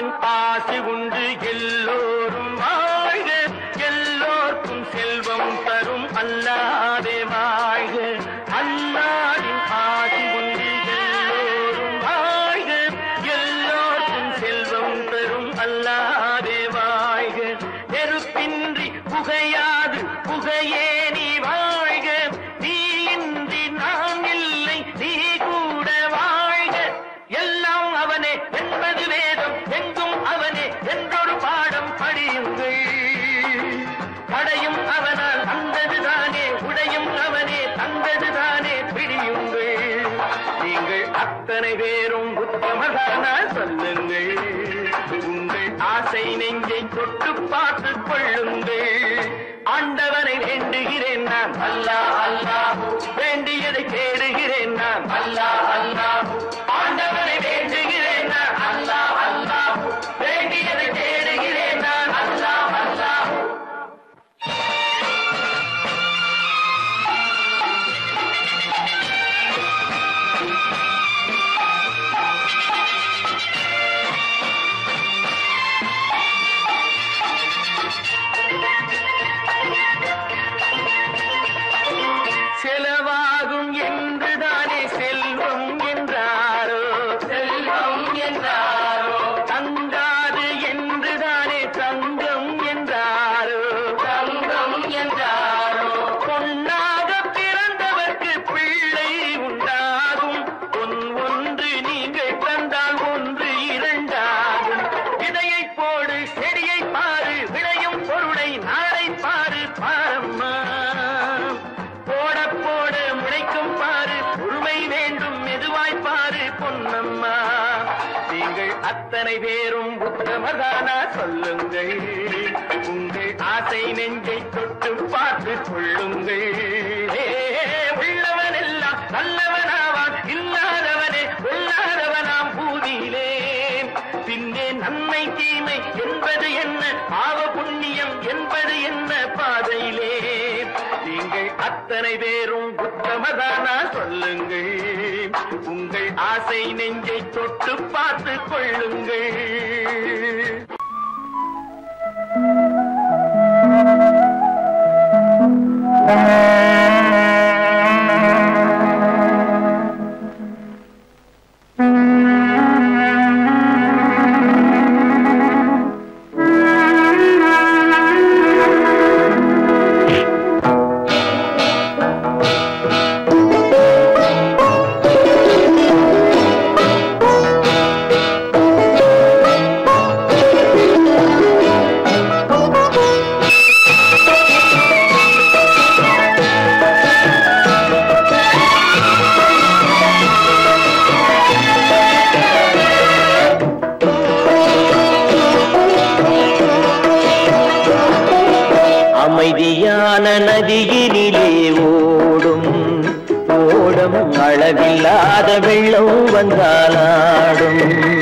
அல்லாவின் ஆசி உண்டு எல்லோரும் வாழ்க எல்லோருக்கும் செல்வம் தரும் அல்லாதே வாழ்க அல்லாவின் ஆசி உண்டு எல்லோரும் வாழ்க எல்லோருக்கும் செல்வம் தரும் அல்லாதே வாழ்க நெருப்பின்றி புகையாது புகையே நீ வாழ்க நீ இன்றி நான் இல்லை நீ கூட வாழ்க எல்லாம் அவனே என்பது வேதம் எங்கும் அவனே என்றொரு பாடம் படியுங்கள் படையும் அவனால் வந்ததுதானே உடையும் அவனே தந்ததுதானே பிடியுங்கள் நீங்கள் அத்தனை பேரும் உத்தமதானா சொல்லுங்கள் உங்கள் ஆசை நெஞ்சை தொட்டு பார்த்து கொள்ளுங்கள் ஆண்டவனை வேண்டுகிறேன் நான் அல்லா அல்லா வேண்டியதை தேடுகிறேன் நான் அல்லா அல்லா ஆண்டவனை வேண்டுகிறேன் நான் அல்லா அல்லா வேண்டியதை தேடுகிறேன் நான் அல்லா அல்லா செலவாகும் என்றுதானே செல்வம் என்றாரோ செல்வம் என்றாரோ தங்காது என்றுதானே தங்கம் என்றாரோ தங்கம் என்றாரோ பொன்னாக பிறந்தவர்க்கு பிள்ளை உண்டாகும் பொன் ஒன்று நீங்கள் தந்தால் ஒன்று இரண்டாகும் விதையை போடு செடியை பாரு விளையும் பொருளை நாளை பாரு பாரம்மா போட போட முளைக்கும் பாரு பொறுமை வேண்டும் மெதுவாய் பாரு பொன்னம்மா நீங்கள் அத்தனை பேரும் உத்தமதானா சொல்லுங்கள் உங்கள் ஆசை நெஞ்சை தொட்டு பார்த்து கொள்ளுங்கள் ஏ, உள்ளவன் எல்லாம் நல்லவனாவான் இல்லாதவனே கொல்லாதவனாம் பூதியிலே பின்னே நன்மை தீமை என்பது என்ன பாவ புண்ணியம் என்பது என்ன பாதையிலே நீங்கள் அத்தனை பேரும் உத்தமதானா சொல்லுங்கள் உங்கள் ஆசை நெஞ்சை தொட்டு பார்த்து கொள்ளுங்கள் அமைதியான நதியினிலே ஓடும் ஓடம் அளவில்லாத வெள்ளம் வந்தாலாடும்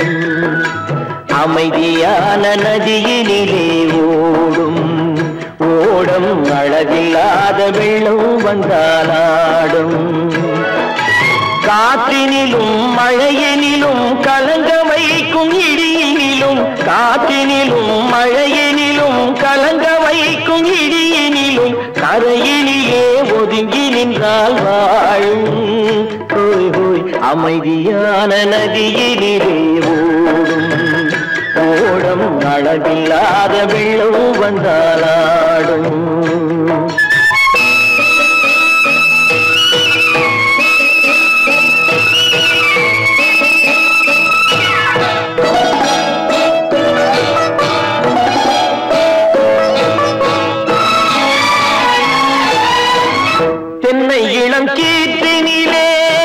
அமைதியான நதியினிலே ஓடும் ஓடம் அளவில்லாத வெள்ளம் வந்தாலாடும் காற்றினிலும் மழையினிலும் கலங்க வைக்கும் இடியினிலும் காற்றினிலும் மழையினிலும் கலங்க வைக்கும் இடியினிலும் கரையினிலே ஒதுங்கி நின்றால் வாழும் ஹோய் ஹோய் அமைதியான நதியினிலே ஓடும் ஓடம் அளவில்லாத வெள்ளம் வந்தாலாடும் தென்னை இளம் கீற்றினிலே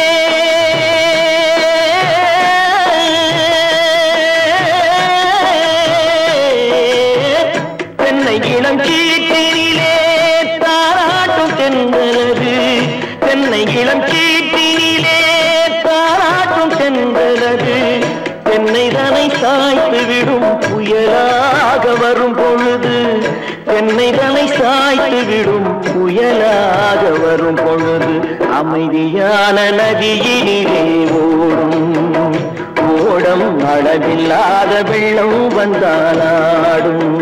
தென்னை இளம் கீற்றினிலே தாராட்டும் தென்றலது தென்னை இளம் கீற்றினிலே தாராட்டும் தென்றலது தென்னை தனை சாய்த்து விடும் புயலாக வரும் பொழுது தென்னை தனை சாய்த்து விடும் புயலாக வரும் பொழுது அமைதியான நதியினிலே ஓடும் ஓட ஓடம் அளவில்லாத வெள்ளம் வந்தாலாடும்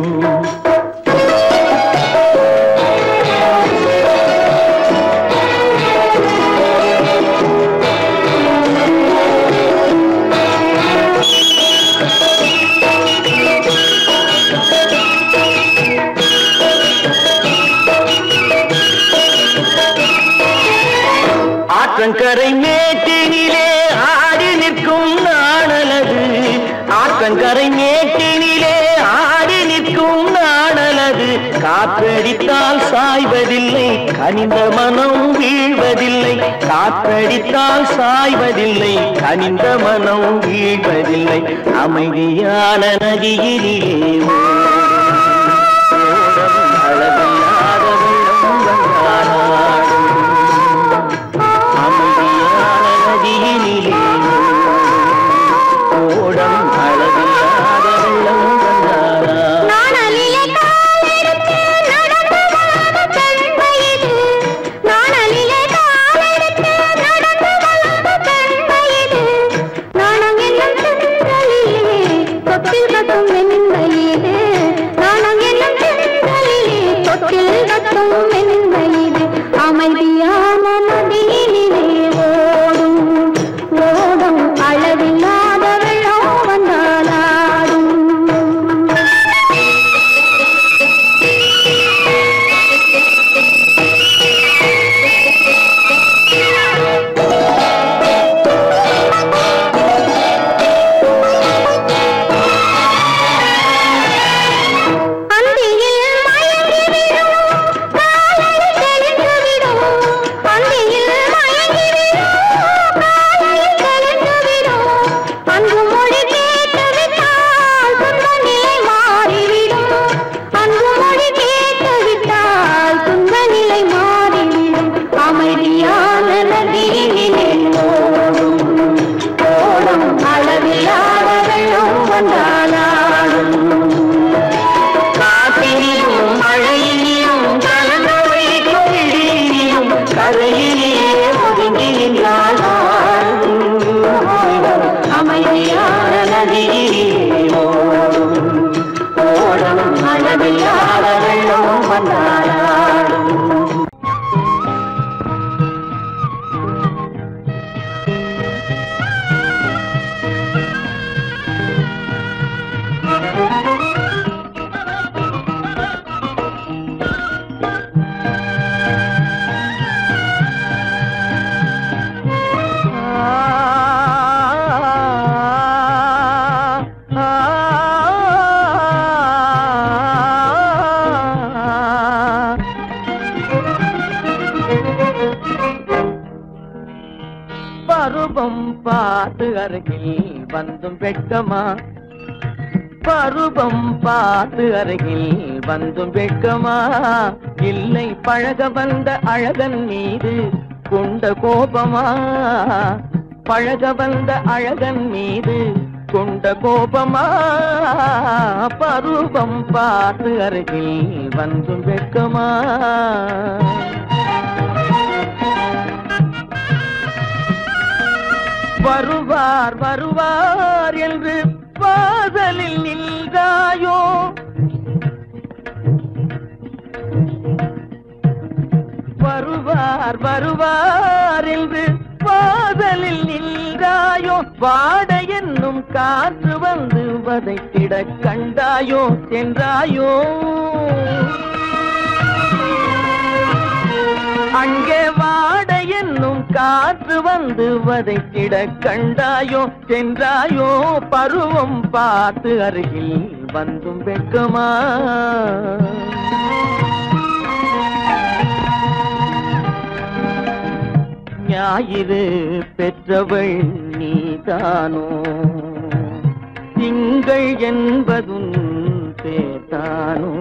ஆற்றங்கரை மேட்டினிலே ஆடி நிற்கும் நாணலது ஆற்றங்கரை மேட்டினிலே ஆடி நிற்கும் நாணலது காற்றடித்தால் சாய்வதில்லை கனிந்த மனம் வீழ்வதில்லை காற்றடித்தால் சாய்வதில்லை கனிந்த மனம் வீழ்வதில்லை அமைதியான நதியிலே ஓடும் அளவில்லாத வெள்ளம் வந்தாலாடும் அமைதியான நதியினிலே ஓடம் அளவில்லாத வெள்ளம் வந்தாரா நாணலிலே காலெடுத்து நடந்து வளர்ந்த பெண்மையிது. நாணலிலே காலெடுத்து நடந்து வளர்ந்த பெண்மையிது. நாணம் என்னும் செங்கலிலே தொட்டில் கட்டும் மென்மையிது. நாணம் என்னும் செங்கலிலே தொட்டில் கட்டும் மென்மையிது. அமைதியான நதியினிலே ஓடும் ஓடும் அளவில்லாத வெள்ளம் வந்தாலாடும் அந்தியில் மயங்கி விடும் காலையில் தெளிந்து விடும் அந்தியில் மயங்கி விடும் காலையில் தெளிந்து விடும் அன்பு மொழி கேட்டு விட்டால் துன்ப நிலை மாறிவிடும் அன்பு மொழி கேட்டு விட்டால் துன்ப நிலை மாறிவிடும் அமைதியான நதியிலே ஓடும் ஓடும் அளவில்லாத வெள்ளம் வந்தாலாடும் காற்றிலும் மழையிலும் கலந்து வைக்கும் இடியிலும் கரையிலே ஒதுங்கி நின்றால் அமைதியான நதியிலே ஓடும் ஓடும் அளவில்லாத வெள்ளம் வந்தாராடும் பருவம் பார்த்து அருகில் வந்தும் வெட்கமா பருவம் பார்த்து அருகில் வந்தும் வெட்கமா இல்லை பழக வந்த அழகன் மீது கொண்ட கோபமா பழக வந்த அழகன் மீது கொண்ட கோபமா பருவம் பார்த்து அருகில் வந்தும் வெட்கமா வருவார் வருவார் என்று வாசலில் நின்றாயோ வருவார் வருவார் என்று வாசலில் நின்றாயோ வாட என்னும் காற்று வந்து வதைத்திட கண்டாயோ சென்றாயோ அங்கே வாட என்னும் காற்று வந்து வதைத்திட கண்டாயோ சென்றாயோ பருவம் பார்த்து அருகில் வந்தும் வெட்கமா ஞாயிறு பெற்றவள் நீதானோ திங்கள் என்பதும் பேத்தானோ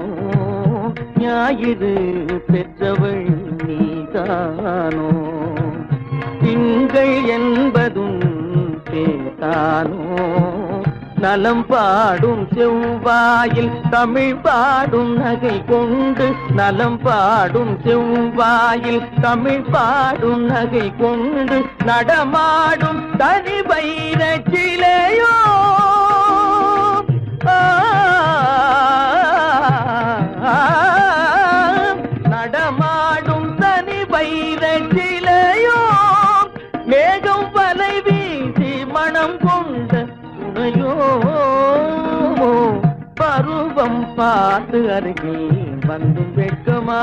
ஞாயிறு பெற்றவள் நீதானோ திங்கள் என்பதும் பேத்தானோ நலம் பாடும் செவ்வாயில் தமிழ் பாடும் நகை கொண்டு நலம் பாடும் செவ்வாயில் தமிழ் பாடும் நகை கொண்டு நடமாடும் தனி வைர சிலையோ ஆ, நடமாடும் தனி வைர சிலையோ மேகம் வலை வீசி மனம் கொண்ட துணையோ பருவம் பார்த்து அருகில் வந்து வெட்கமா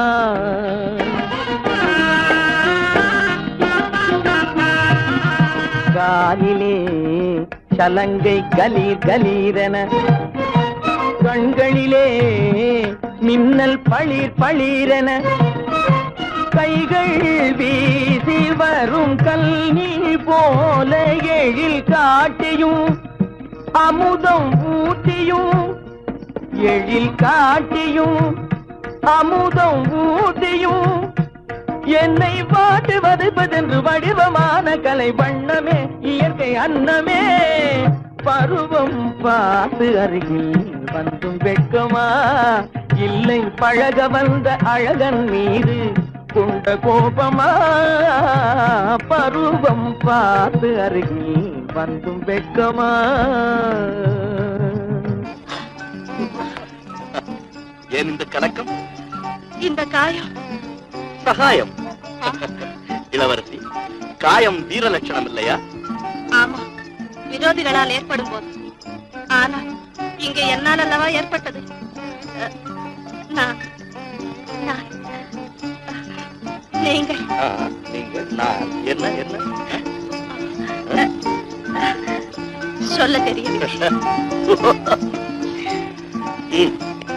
காலிலே சலங்கை கலீர் கலீரென கண்களிலே மின்னல் பளிர் பளிரென கைகள் வீசி வரும் கல்வி போல எழில் காட்டியும் அமுதம் ஊட்டியும் எழில் காட்டியும் அமுதம் ஊட்டியும் என்னை பாட்டு வதைப்பதென்று வடிவமான கலை வண்ணமே இயற்கை அன்னமே பருவம் பார்த்து அருகில் வந்தும் வெட்கமா இல்லை பழக வந்த அழகன் மீது கொண்ட கோபமா பருவம் பார்த்து அருகில் வந்தும் வெட்கமா ஏன் இந்த கலக்கம் இந்த காயம் சகாயம் இளவரசி காயம் வீர லட்சணம் இல்லையா ஆமா விரோதிகளால் ஏற்படும் போது ஆனால் இங்கே என்னால் அல்லவா ஏற்பட்டது அஹ், நான் நான் நீங்கள் ஆ, நீங்க நான் என்ன என்ன சொல்ல தெரியவில்லை ம்,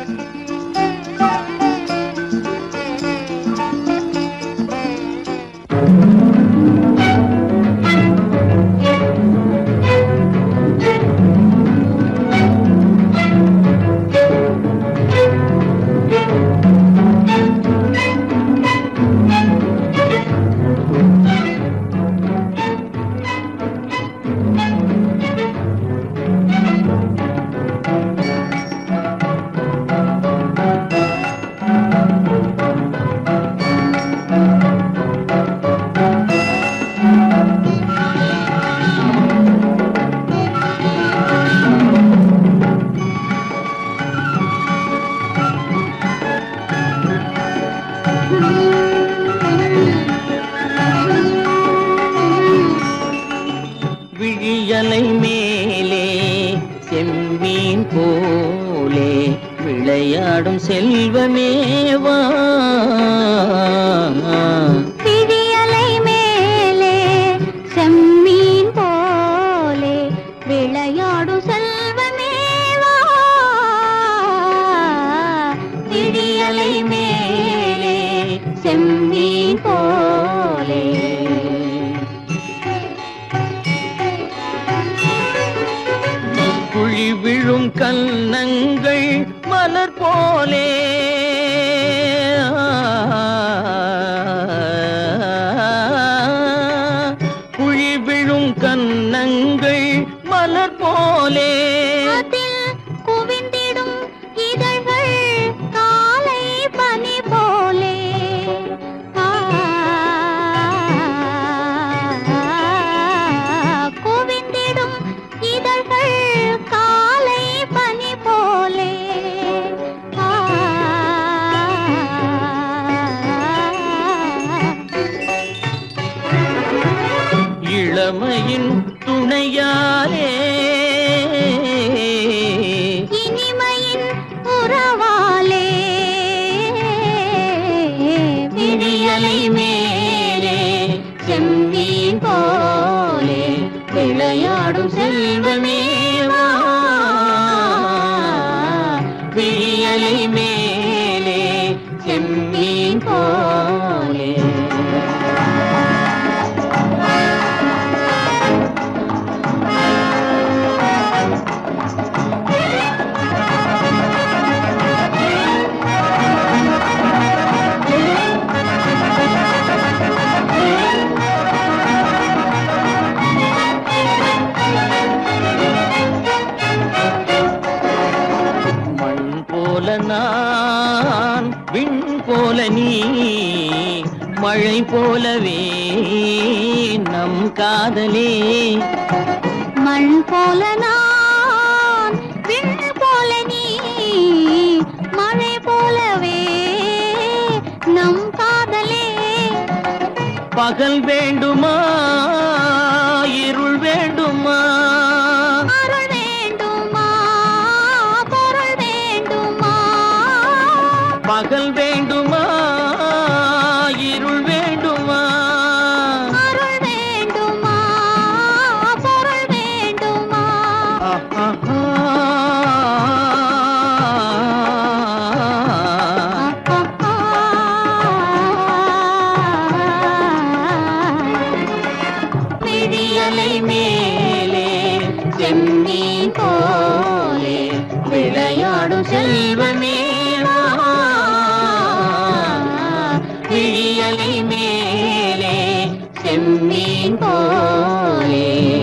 விழியலை மேலே செம்மீன் போலே விளையாடும் செல்வமேவா விழியலை மேலே செம்மீன் போலே விளையாடும் செல்வமேவா விழியலை மேலே செம்மீன் போலே குழி விழும் கன்னங்கள் மலர் போலே குழி விழும் கன்னங்கள் மலர் போலே அதில் குவிந்திடும் இதழ்கள் காலை பனி போலே ஆ, குவிந்திடும் இதழ்கள் காலை பனி போலே ஆ, இளமையின் துணையாலே இனிமையின் உறவாலே விழியலை மேலே செம்மீன் போலே விளையாடும் செல்வமேவா விழியலை மேலே செம்மீன் போலே மழை போலவே நம் காதலே மண் போல நான் விண் போல நீ மழை போலவே நம் காதலே பகல் வேண்டுமா இருள் வேண்டுமா அருள் வேண்டுமா பொருள் வேண்டுமா பகல் வேண்டுமா இருள் வேண்டுமா அருள் வேண்டுமா பொருள் வேண்டுமா விடியலை மேலே செம்மீன் போலே விளையாடும் செல்வமே வா. விடியலை மேலே செம்மீன் போலே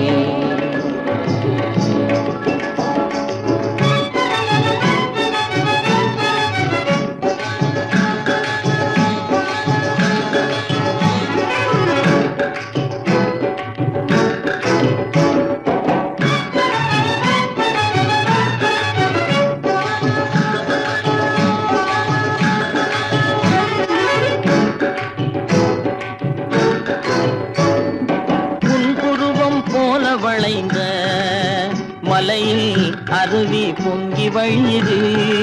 புன்புருவம் போல வளைந்த மலையில் அருவி பொங்கி வழியுது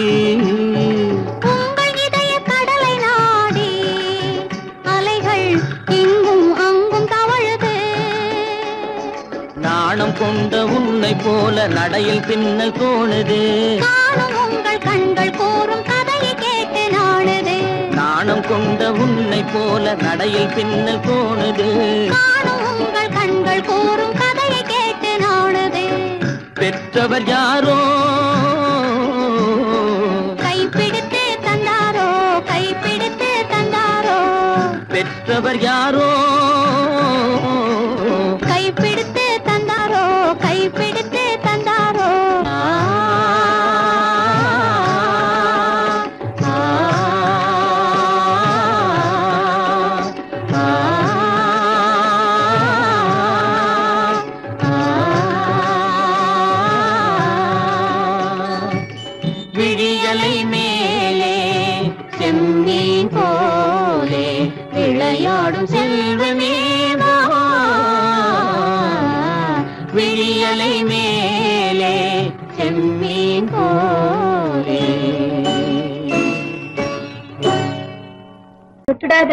உங்கள் இதய கடலை நாடி அலைகள் இங்கும் அங்கும் தவழுது நாணம் கொண்ட உன்னை போல நடையில் பின்னல் தோணுது காணும் உங்கள் கண்கள் கூறும் கதையை கேட்டு நாடுது நாணம் கொண்ட உன்னை போல நடையில் பின்னல் தோணுது காணும் உங்கள் கண்கள் கூறும் கதையை கேட்டு நாடுது பெற்றவர் யாரோ கைப்பிடித்து தந்தாரோ கைப்பிடித்து தந்தாரோ பெற்றவர் யாரோ கைப்பிடித்து தந்தாரோ கைப்பிடித்து தந்தாரோ ஆ, ஆ, ஆ, ஆ. விழியலை மேலே செம்மீன் போலே விளையாடும் செல்வமே வா. விழியலை மேலே செம்மீன் போலே விட்டுடாத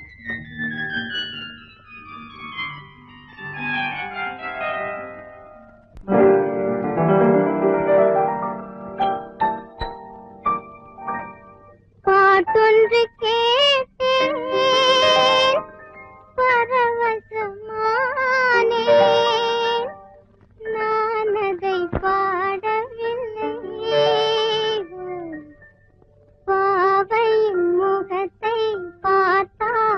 பாட்டொன்று கேட்டேன் பரவசமானேன் நான் அதை பாடவில்லை பாவையின் முகத்தை பார்த்தால்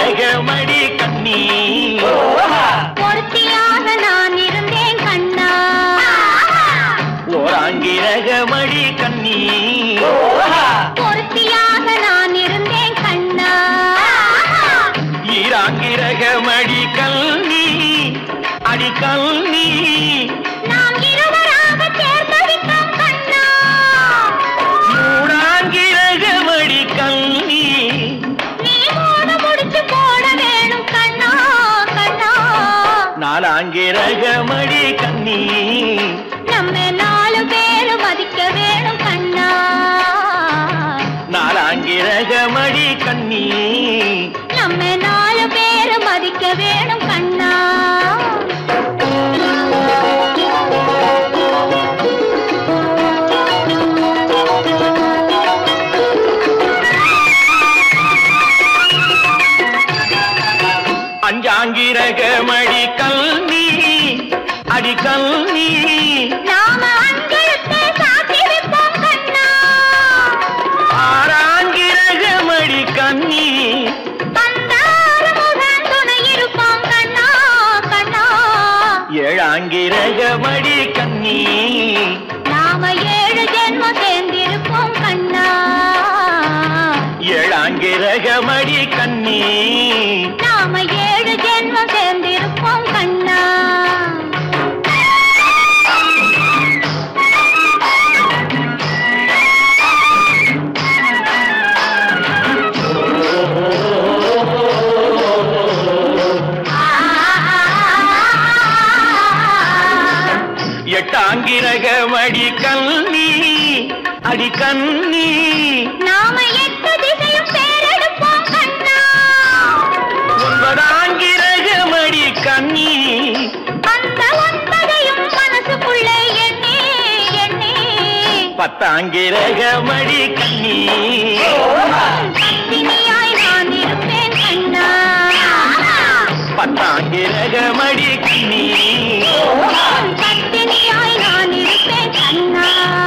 ஓராங்கிரகமடி கண்ணி பொருத்தியாக நான் இருந்தேன் கண்ணா ஓராங்கிரகமடி கண்ணி பொருத்தியாக நான் இருந்தேன் கண்ணா ஈராங்கிரகமடி கல்வி அடி கல்வி நாம் இருவராக சேர்ந்தடித்தோம் கண்ணா மூடாங்கிரகமடி கல்வி நீ மூணு முடிச்சு போட வேணும் கண்ணா கண்ணா நாலாங்கிரகமடி கண்ணி நம்ம நாலு பேரு மதிக்க வேணும் கண்ணா நாலாங்கிரகமடி கண்ணி நம்ம நாலு பேரு மதிக்க வேணும் கண்ணா அஞ்சாங்கிரகமடி கல்வி அடி கல்வி நாம அஞ்சலத்தை சாத்தி வைப்போம் கண்ணா ஆறாங்கிரகமடி கண்ணி அந்த ஆறுமுகன் துணை இருப்போம் கண்ணா கண்ணா ஏழாங்கிரகமடி கண்ணி நாம ஏழு ஜென்மம் சேர்ந்திருப்போம் கண்ணா ஏழாங்கிரகமடி கண்ணி நாம ஏழு ஜென்மம் சேர்ந்திருப்போம் கண்ணா எட்டாங்கிரகமடி கண்ணி அடி கண்ணி நாம எட்டு திசையும் பேரெடுப்போம் கண்ணா ஒன்பதாங்கிரகமடி கண்ணி அந்த ஒன்பதையும் மனசுக்குள்ளே எண்ணி எண்ணி பத்தாங்கிரகமடி கண்ணி பத்தினியாய் நான் இருப்பேன் கண்ணா பத்தாங்கிரகமடி கண்ணி பத்தினியாய் நான் இருப்பேன் கண்ணா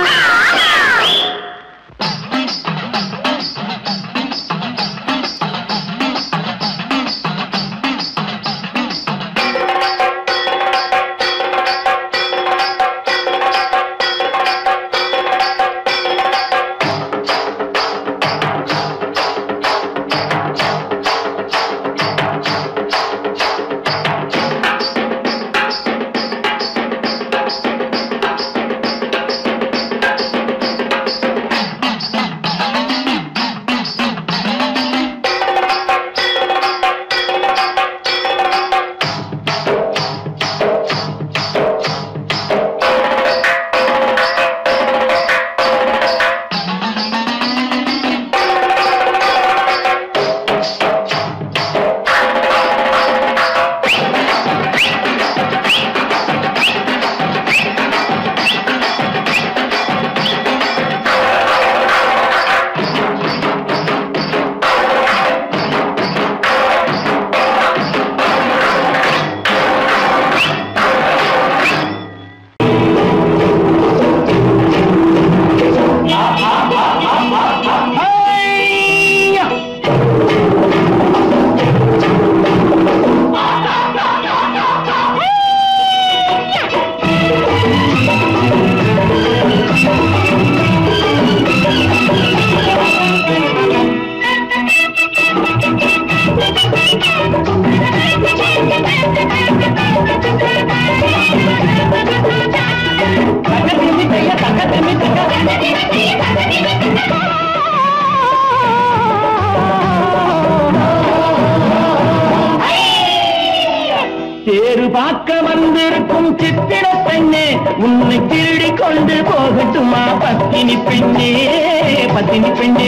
தேரு பார்க்க வந்திருக்கும் சித்திர பெண்ணே உன்னை திருடி கொண்டு போகட்டுமா பத்தினி பெண்ணே பத்தினி பெண்ணே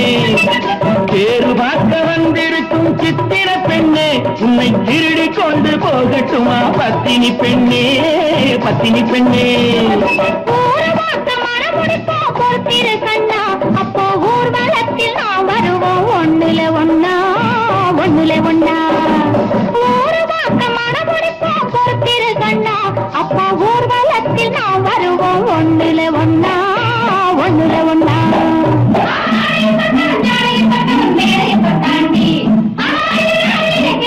தேரு பார்க்க வந்திருக்கும் சித்திர பெண்ணே உன்னை திருடி கொண்டு போகட்டுமா பத்தினி பெண்ணே பத்தினி பெண்ணே ஊர்வாக்க மரமுடிப்போம் பொறுத்திரு கண்ணா அப்போ ஊர்வலத்தில் நாம் வருவோம் ஒண்ணுல ஒண்ணா ஒண்ணுல ஒண்ணா ஊர்வாக்க மரமுடிப்போம் பொறுத்திரு கண்ணா அப்போ ஊர்வலத்தில் நாம் வருவோம் ஒண்ணுல ஒண்ணா ஒண்ணுல ஒண்ணா தாண்டி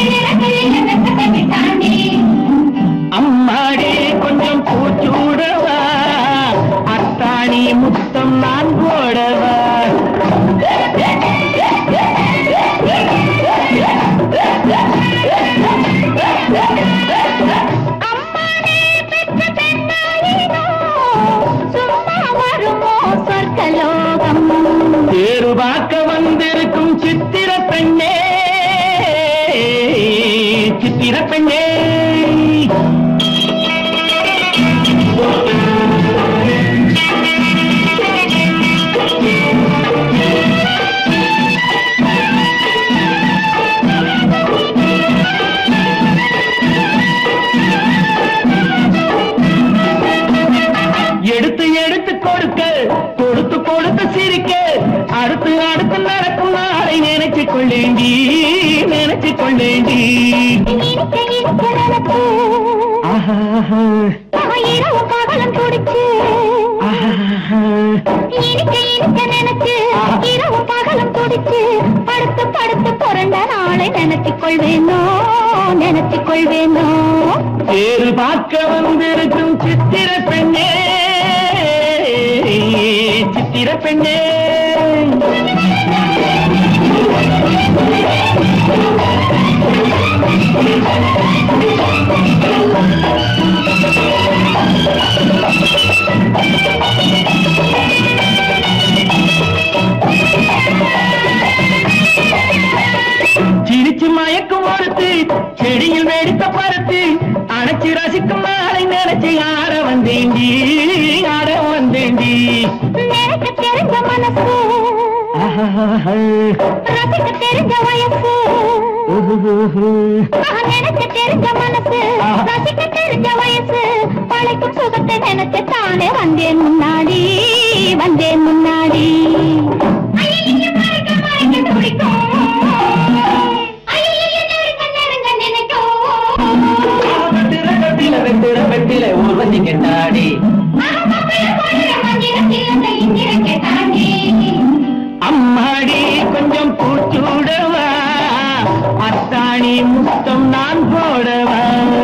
தேரு பார்க்க வந்திருக்கும் சித்திர பெண்ணே சித்திர பெண்ணே எடுத்து எடுத்து கொடுக்க கொடுத்து கொடுத்து சிரிக்க அடுத்து அடுத்து நடக்கும் நாளை நினைச்சு கொள்ளேண்டி நினைச்சு கொள்ளேண்டி இனிக்க இனிக்க நினைப்பு ஆஹா இரவு பகலும் துடிச்சு ஆஹா இனிக்க இனிக்க நினைச்சு இரவு பகலும் துடிச்சு படுத்து படுத்து புரண்ட நாளை நினைச்சுக் கொள்வேனோ நினைச்சுக் கொள்வேனோ தேரு பார்க்க வந்திருக்கும் சித்திர பெண்ணே சித்திர பெண்ணே சிரிச்சு மயக்கும் ஒருத்து செடியில் வெடித்த பருத்து அணைச்சு ரசிக்கும் நாளை நினைச்சு ஆட வந்தேண்டி ஆட வந்தேண்டி நினைக்க தெரிஞ்ச மனசு ஆஹா. ரசிக்க தெரிஞ்ச வயசு ஆஹா, நினைக்க தெரிஞ்ச மனசு ரசிக்க தெரிஞ்ச வயசு பழைக்கும் சுகத்தை நினைச்சு தானே வந்தேன் முன்னாடி வந்தேன் முன்னாடி ஐயையோ, மறைக்க, மறைக்க துடிக்கும். ஐயையோ, நெருங்க, நெருங்க நினைக்கும். வெட்டில வெட்டில வெட்டில வெட்டில ஊர்வசி கெட்டாடி மாமப்பிள்ளை பொழிய மந்திரத்தில் இங்கிருக்கே தாண்டி அம்மாடி கொஞ்சம் பூச்சூடவா அத்தாணி முத்தம் நான் போடவா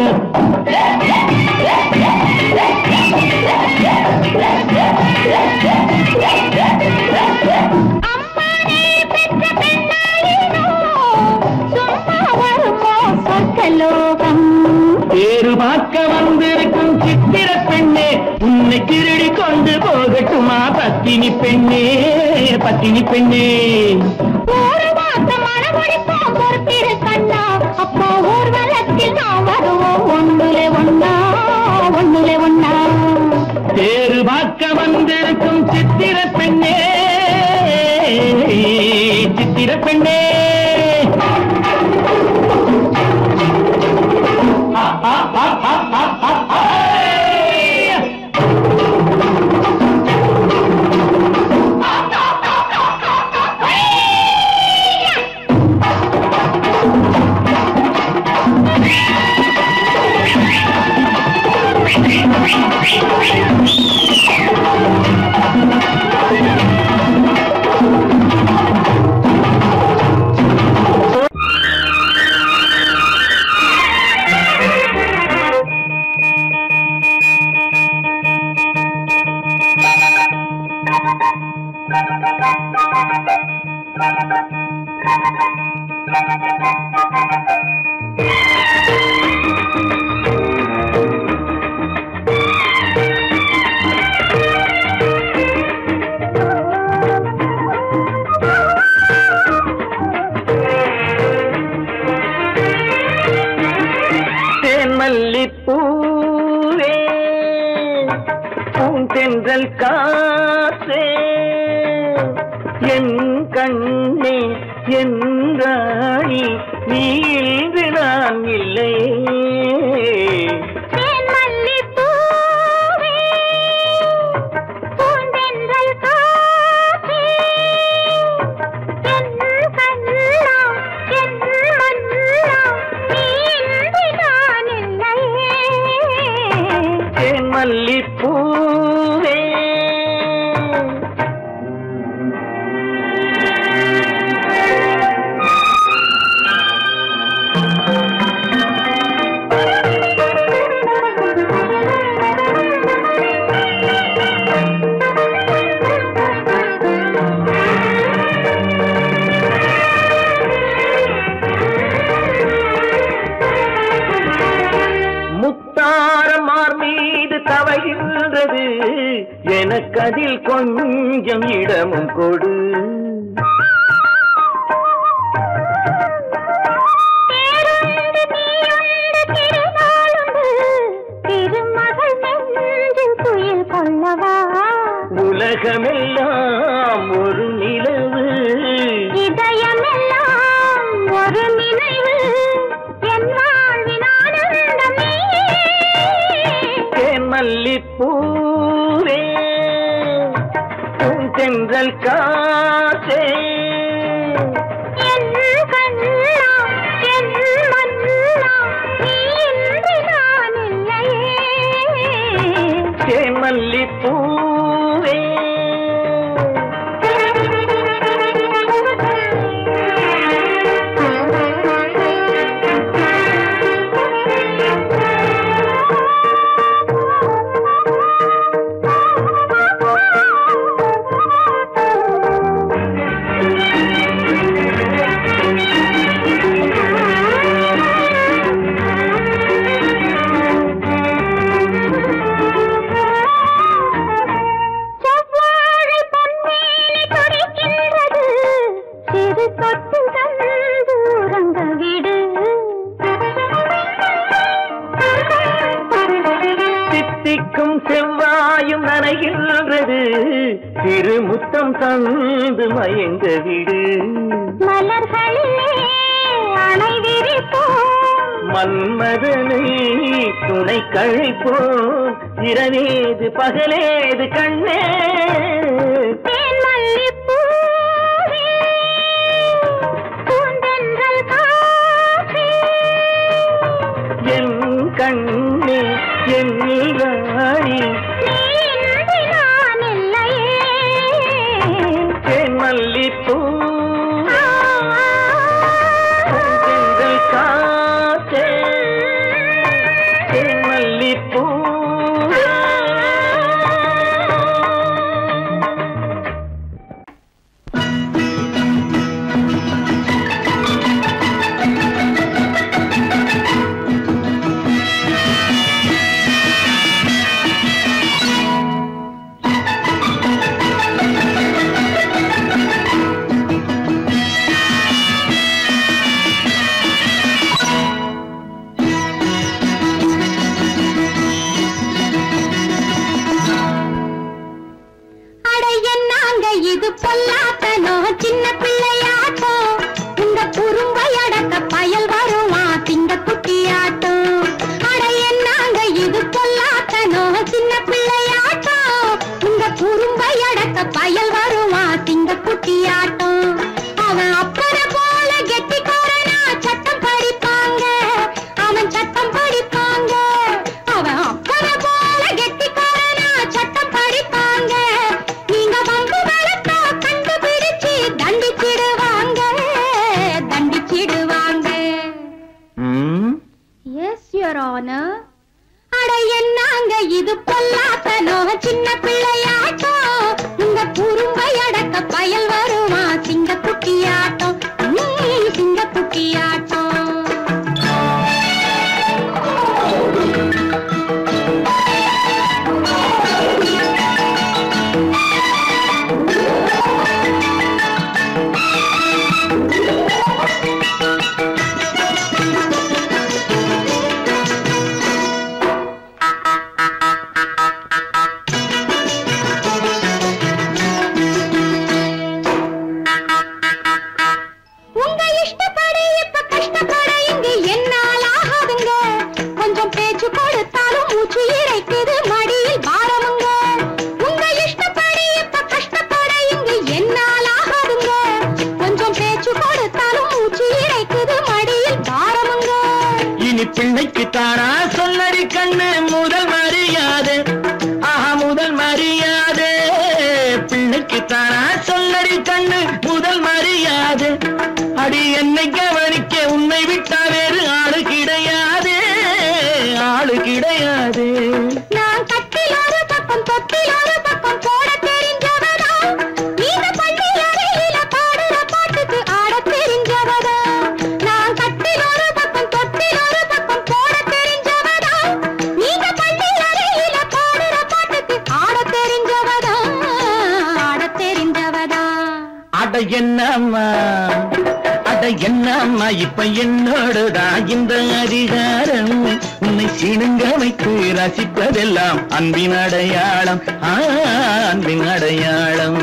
அம்மானே பெற்ற பெண்ணாயினோ சும்மா வருமோ சொர்க்கலோகம் தேரு பார்க்க வந்திருக்கும் சித்திர பெண்ணே உன்னை திருடி கொண்டு போகட்டுமா பத்தினி பெண்ணே பத்தினி பெண்ணே ஒரு மாசம் மனமொழிப்போம் பொறுத்திரு கண்ணா அப்போ ஊர்வலத்தில் நாம் வருவோம் ஒன்றுல ஒன்னா ஒன்றுல ஒன்னா தேரு பார்க்க வந்திருக்கும் சித்திர பெண்ணே சித்திர பெண்ணே ஆ, ஆ, ஆ, ஆ, ஆ, ஆ, ஆ. தேன்மல்லிப்பூவே பூந்தென்றல் காற்றே என் கண்ணே என் ராணி நீ இன்று நான் இல்லை தேன்மல்லிப்பூவே, பூந்தென்றல் காற்றே, என் கண்ணா, என் மன்னா, நீ இன்றி நான் இல்லையே. தேன்மல்லிப்பூவே அதில் கொஞ்சம் இடமும் கொடு தேருண்டு தீயுண்டு திருநாளுண்டு திருமகள் நெஞ்சில் துயில் கொள்ளவா உலகமெல்லாம் ஒரு நிலவு இதயமெல்லாம் ஒரு நினைவு என் வாழ்வின் ஆனந்தம் நீயே தேன் மல்லிப்பூவே பூந்தென்றல் காற்றே என் கண்ணா என் மன்னா நீ இன்றி நான் இல்லையே தேன் மல்லிப்பூவே செவ்வாழை பொன்மேனி துடிக்கின்றது சிறு தொட்டு தந்து உறங்க விடு தித்திக்கும் செவ்வாயும் நனைகின்றது திருமுத்தம் தந்து மயங்க விடு மலர்களிலே அணை விரிப்போம் மன்மதனை துணை கழிப்போம் இரவேது பகலேது கண்ணே தேன் மல்லிப்பூவே, பூந்தென்றல் காற்றே, என் கண்ணே என் ராணி நீ இன்றி நான் இல்லையே. தேன் மல்லிப்பூ ஆ, செந்தல் காற்றே தேன் மல்லிப்பூ அட என்னாங்க இது பொல்லாத்தனோ சின்ன பிள்ளையாட்டம் இந்த குறும்பை அடக்க பயல் வருமா திங்க குட்டியாட்டம் அட என்னாங்க இது பொல்லாத்தனோ சின்ன பிள்ளையாட்டம் இந்த குறும்பை அடக்க பயல் வருமா திங்க குட்டியாட்டம் அவன் அப்பனை போல கெட்டிக்காரனா சட்டம் படிப்பாங்க அவன் சட்டம் படிப்பாங்க அவன் அப்பனை போல கெட்டிக்காரனா சட்டம் படிப்பாங்க நீங்க வம்பு வளர்த்தா கண்டுபிடிச்சு தண்டிச்சிடுவாங்க தண்டிச்சிடுவாங்க எஸ் யுவர் ஆனர் அட என்னங்க இது பொல்லாத்தனோ சின்ன பிள்ளையாட்டம் இந்த குறும்பை அடக்க பயல் வருமா சிங்க குட்டியாட்டம் ம், சிங்க குட்டியாட்டம் உங்க இஷ்டப்படி இப்ப கஷ்டப்பட இங்க என்னால் ஆகாதுங்க கொஞ்சம் பேச்சு கொடுத்தாலும் மூச்சு இறைக்குது மடியில் பாரமுங்க உங்க இஷ்டப்படி இப்ப கஷ்டப்பட இங்க என்னால் ஆகாதுங்க கொஞ்சம் பேச்சு கொடுத்தாலும் மூச்சு இறைக்குது மடியில் பாரமுங்க இனி பிள்ளைக்கு தானா சொல்லடி கண்ணு முதல் மரியாதை ஆஹா முதல் மரியாதை பிள்ளைக்கு தானா சொல்லடி கண்ணு முதல் மரியாதை அடி என்னை கவனிக்க உன்னை விட்டா வேறு ஆளு கிடையாது ஆளு கிடையாது நான் கட்டில் ஒரு பக்கம் தொட்டில் ஒரு பக்கம் போட தெரிஞ்சவதா நீங்க பள்ளி அறையில பாடுற பாட்டுக்கு ஆட தெரிஞ்சவதா நான் கட்டில் ஒரு பக்கம் தொட்டில் ஒரு பக்கம் போட தெரிஞ்சவதா நீங்க பள்ளி அறையில பாடுற பாட்டுக்கு ஆட தெரிஞ்சவதா அட என்னம்மா அட என்னம்மா இப்ப என்னோடுதான் இந்த அதிகாரம் உன்னை சிணுங்க வைத்து ரசிப்பதெல்லாம் அன்பின் அடையாளம் ஆ, அன்பின் அடையாளம்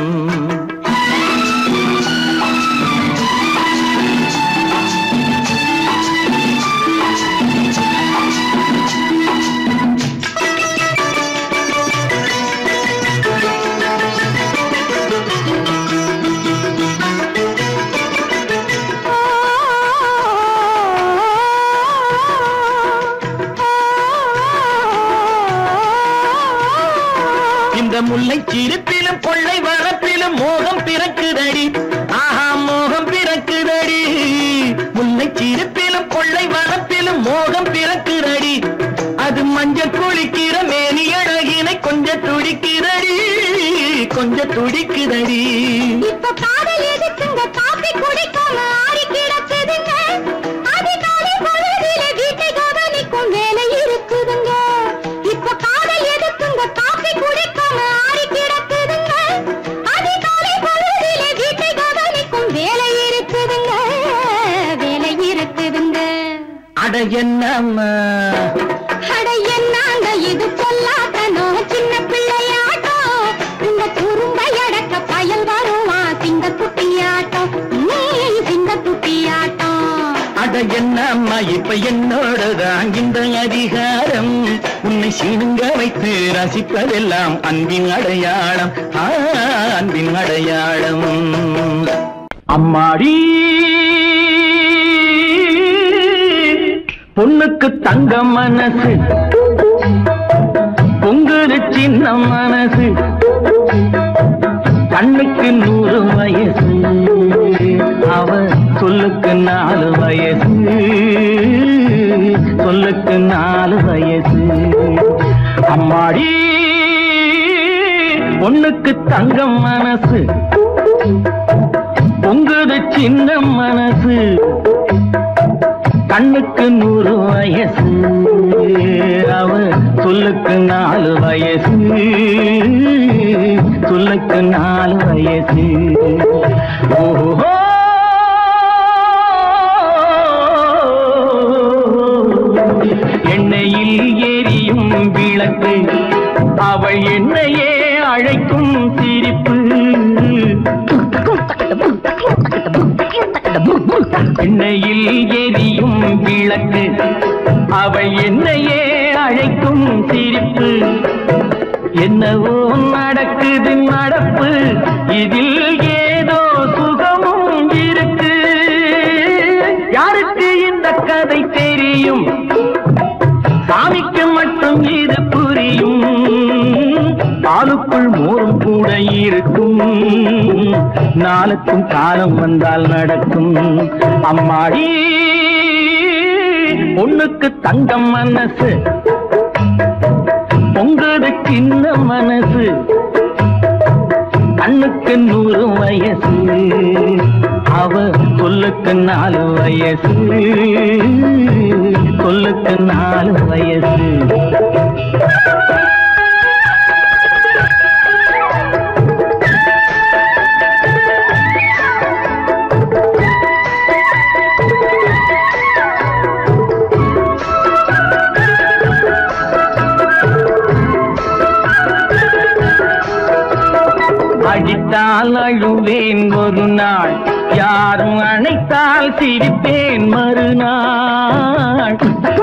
இந்த முல்லை சிரிப்பிலும் கொள்ளை வரப்பிலும் மோகம் பிறக்குதடி ஆஹா மோகம் பிறக்குதடி முல்லை சிரிப்பிலும் கொள்ளை வரப்பிலும் மோகம் பிறக்குதடி அது மஞ்சள் குளிக்கிற மேனி அழகினை கொஞ்சம் துடிக்குதடி கொஞ்சம் துடிக்குதடி இப்ப காதல் எதுக்குங்க காப்பி குடிக்காம ஆறி கிடக்குதுங்க அதிகாலை பொழுதிலே வீட்டை கவனிக்கும் வேலை இருக்குதுங்க இப்ப காதல் எதுக்குங்க காப்பி குடிக்காம ஆறி கிடக்குதுங்க அதிகாலை பொழுதிலே வீட்டை கவனிக்கும் வேலை இருக்குதுங்க வேலை இருக்குதுங்க அட என்னம்மா அட என்னங்க இது சொல்லாதனோ சின்ன பிள்ளையாட்டம் இந்த குறும்பை அடக்க பயல் வருவான் சிங்க குட்டியாட்டம் ம், சிங்க குட்டியாட்டம் அட என்னம்மா இப்ப என்னோடதான் இந்த அதிகாரம் உன்னை சிணுங்க வைத்து ரசிப்பதெல்லாம் அன்பின் அடையாளம் ஆ, அன்பின் அடையாளம் அம்மாடி பொண்ணுக்கு தங்க மனசு பொங்குது சின்ன மனசு கண்ணுக்கு நூறு வயசு அவ சொல்லுக்கு நாலு வயசு சொல்லுக்கு நாலு வயசு அம்மாடி பொண்ணுக்கு தங்கம் மனசு பொங்குது சின்ன மனசு கண்ணுக்கு நூறு வயசு அவ சொல்லுக்கு நாலு வயசு சொல்லுக்கு நாலு வயசு ஓஹோ எண்ணெயில் எரியும் விளக்கு அவள் என்னையே அழைக்கும் சிரிப்பு எண்ணெயில் எரியும் விளக்கு அவள் என்னையே அழைக்கும் சிரிப்பு என்னவோ நடக்குது நடப்பு இதில் ஏதோ சுகமும் இருக்கு யாருக்கு இந்த கதை தெரியும் சாமிக்கு மட்டும் இது புரியும் பாலுக்குள் மோரும் கூட இருக்கும் நாளுக்கும் காலம் வந்தால் நடக்கும் அம்மாடி பொண்ணுக்கு தங்கம் மனசு பொங்குது சின்ன மனசு கண்ணுக்கு நூறு வயசு அவ சொல்லுக்கு நாலு வயசு சொல்லுக்கு நாலு வயசு அடித்தால் அழுவேன் ஒரு நாள் யாரும் அணைத்தால் சிரிப்பேன் மறுநாள்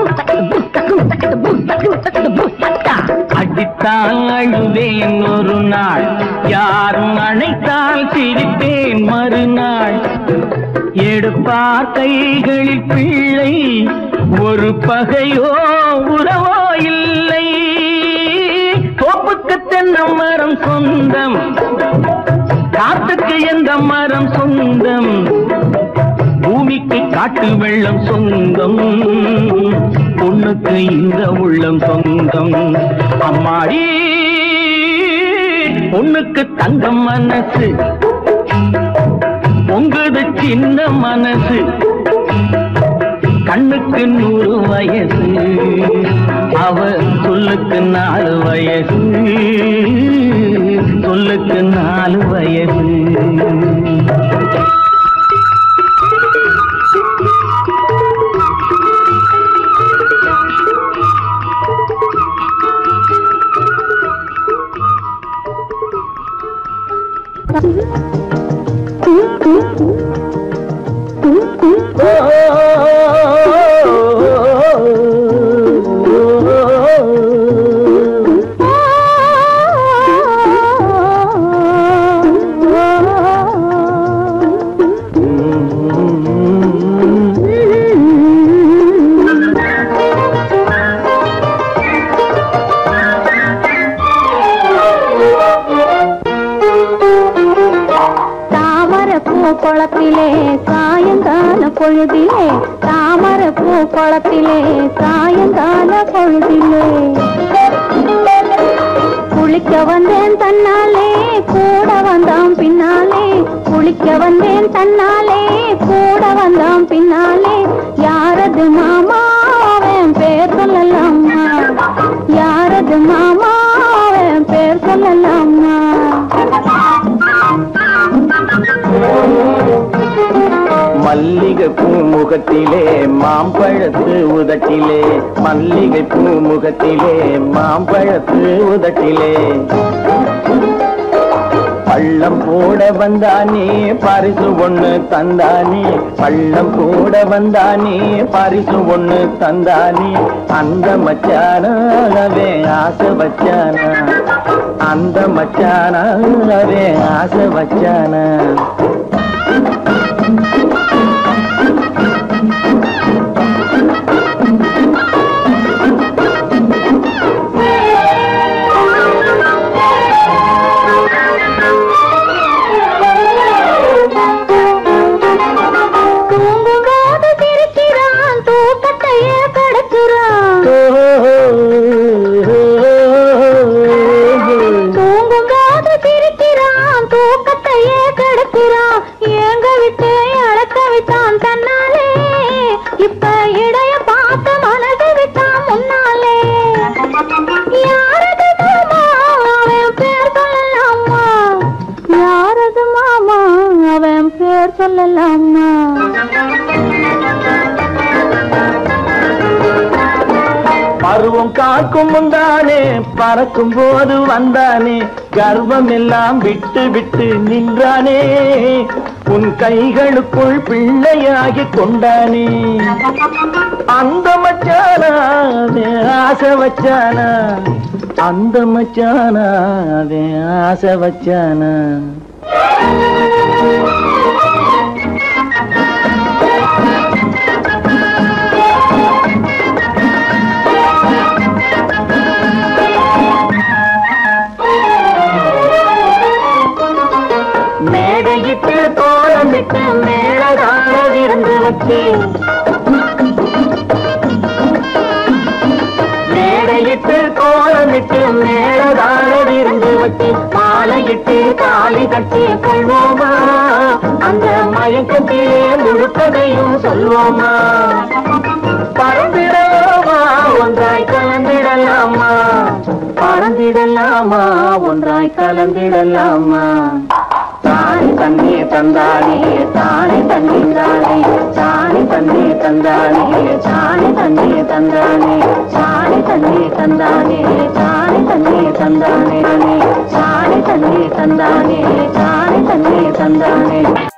அடித்தால் அழுவேன் ஒரு நாள் யாரும் அணைத்தால் சிரிப்பேன் மறுநாள் எடுப்பார் கைகளில் பிள்ளை ஒரு பகையோ உறவோ இல்லை தோப்புக்கு தென்னை மரம் சொந்தம் காத்துக்கு எந்த மரம் சொந்தம் பூமிக்கு காட்டு வெள்ளம் சொந்தம் பொண்ணுக்கு இந்த உள்ளம் சொந்தம் அம்மாடி பொண்ணுக்கு தங்கம் மனசு பொங்குது சின்ன மனசு கண்ணுக்கு நூறு வயசு அவ சொல்லுக்கு நாலு வயசு சொல்லுக்கு நாலு வயசு தாமரை பூ குளத்திலே சாயங்கால பொழுதிலே தாமரை பூ குளத்திலே சாயங்கால பொழுதிலே குளிக்க வந்தேன் தன்னாலே கூட வந்தான் பின்னாலே குளிக்க வந்தேன் தன்னாலே கூட வந்தான் பின்னாலே யாரது மாமா அவன் பேர் சொல்லலாமா யாரது மாமா அவன் பேர் சொல்லலாமா மல்லிகை பூமுகத்திலே மாம்பழத்து உதட்டிலே மல்லிகை பூமுகத்திலே மாம்பழத்து உதட்டிலே பள்ளம் போட வந்தானே பரிசு ஒண்ணு தந்தானே பள்ளம் போட வந்தானே பரிசு ஒண்ணு தந்தானே அந்த மச்சானாவே ஆசை வச்சானா அந்த மச்சானாவே ஆசை வச்சானா தூங்கும்போது சிரிக்கிறான் தூக்கத்தையே கடத்துறான் தூங்கும்போது சிரிக்கிறான் தூக்கத்தையே கெடுக்கிறான் ஏங்க விட்டு அடக்க விட்டான் தன்னாலே இப்ப இடைய பார்த்து மனசு விட்டான் முன்னாலே யாரது மாமா அவன் பேர் சொல்லலாமா யாரது மாமா அவன் பேர் சொல்லலாமா பருவம் காக்கும் முந்தானே பறக்கும் போது வந்தானே கர்வம் எல்லாம் விட்டு விட்டு நின்றானே உன் கைகளுக்குள் பிள்ளையாகி கொண்டானே அந்த மச்சானா அவன் ஆசை வச்சானா அந்த மச்சானா அவன் ஆசை வச்சானா மேடையிட்டு கோலமிட்டு மேலதான விருந்து வச்சு மேடையிட்டு கோலமிட்டு மேலதான விருந்து வச்சு மாலையிட்டு காலி கட்டி கொள்வோமா அந்த மயக்கத்திலே முழுக்கதையும் சொல்வோமா பறந்திடலாமா ஒன்றாய் கலந்திடலாமா பறந்திடலாமா ஒன்றாய் கலந்திடலாமா தானி தண்ணி தந்தானே தானி தண்ணி தானே தானி தண்ணி தந்தானே தானி தண்ணி தந்தானே தானி தண்ணி தந்தானே தானி தண்ணி தந்தானே தானி தண்ணி தந்தானே தானி தண்ணி தந்தானே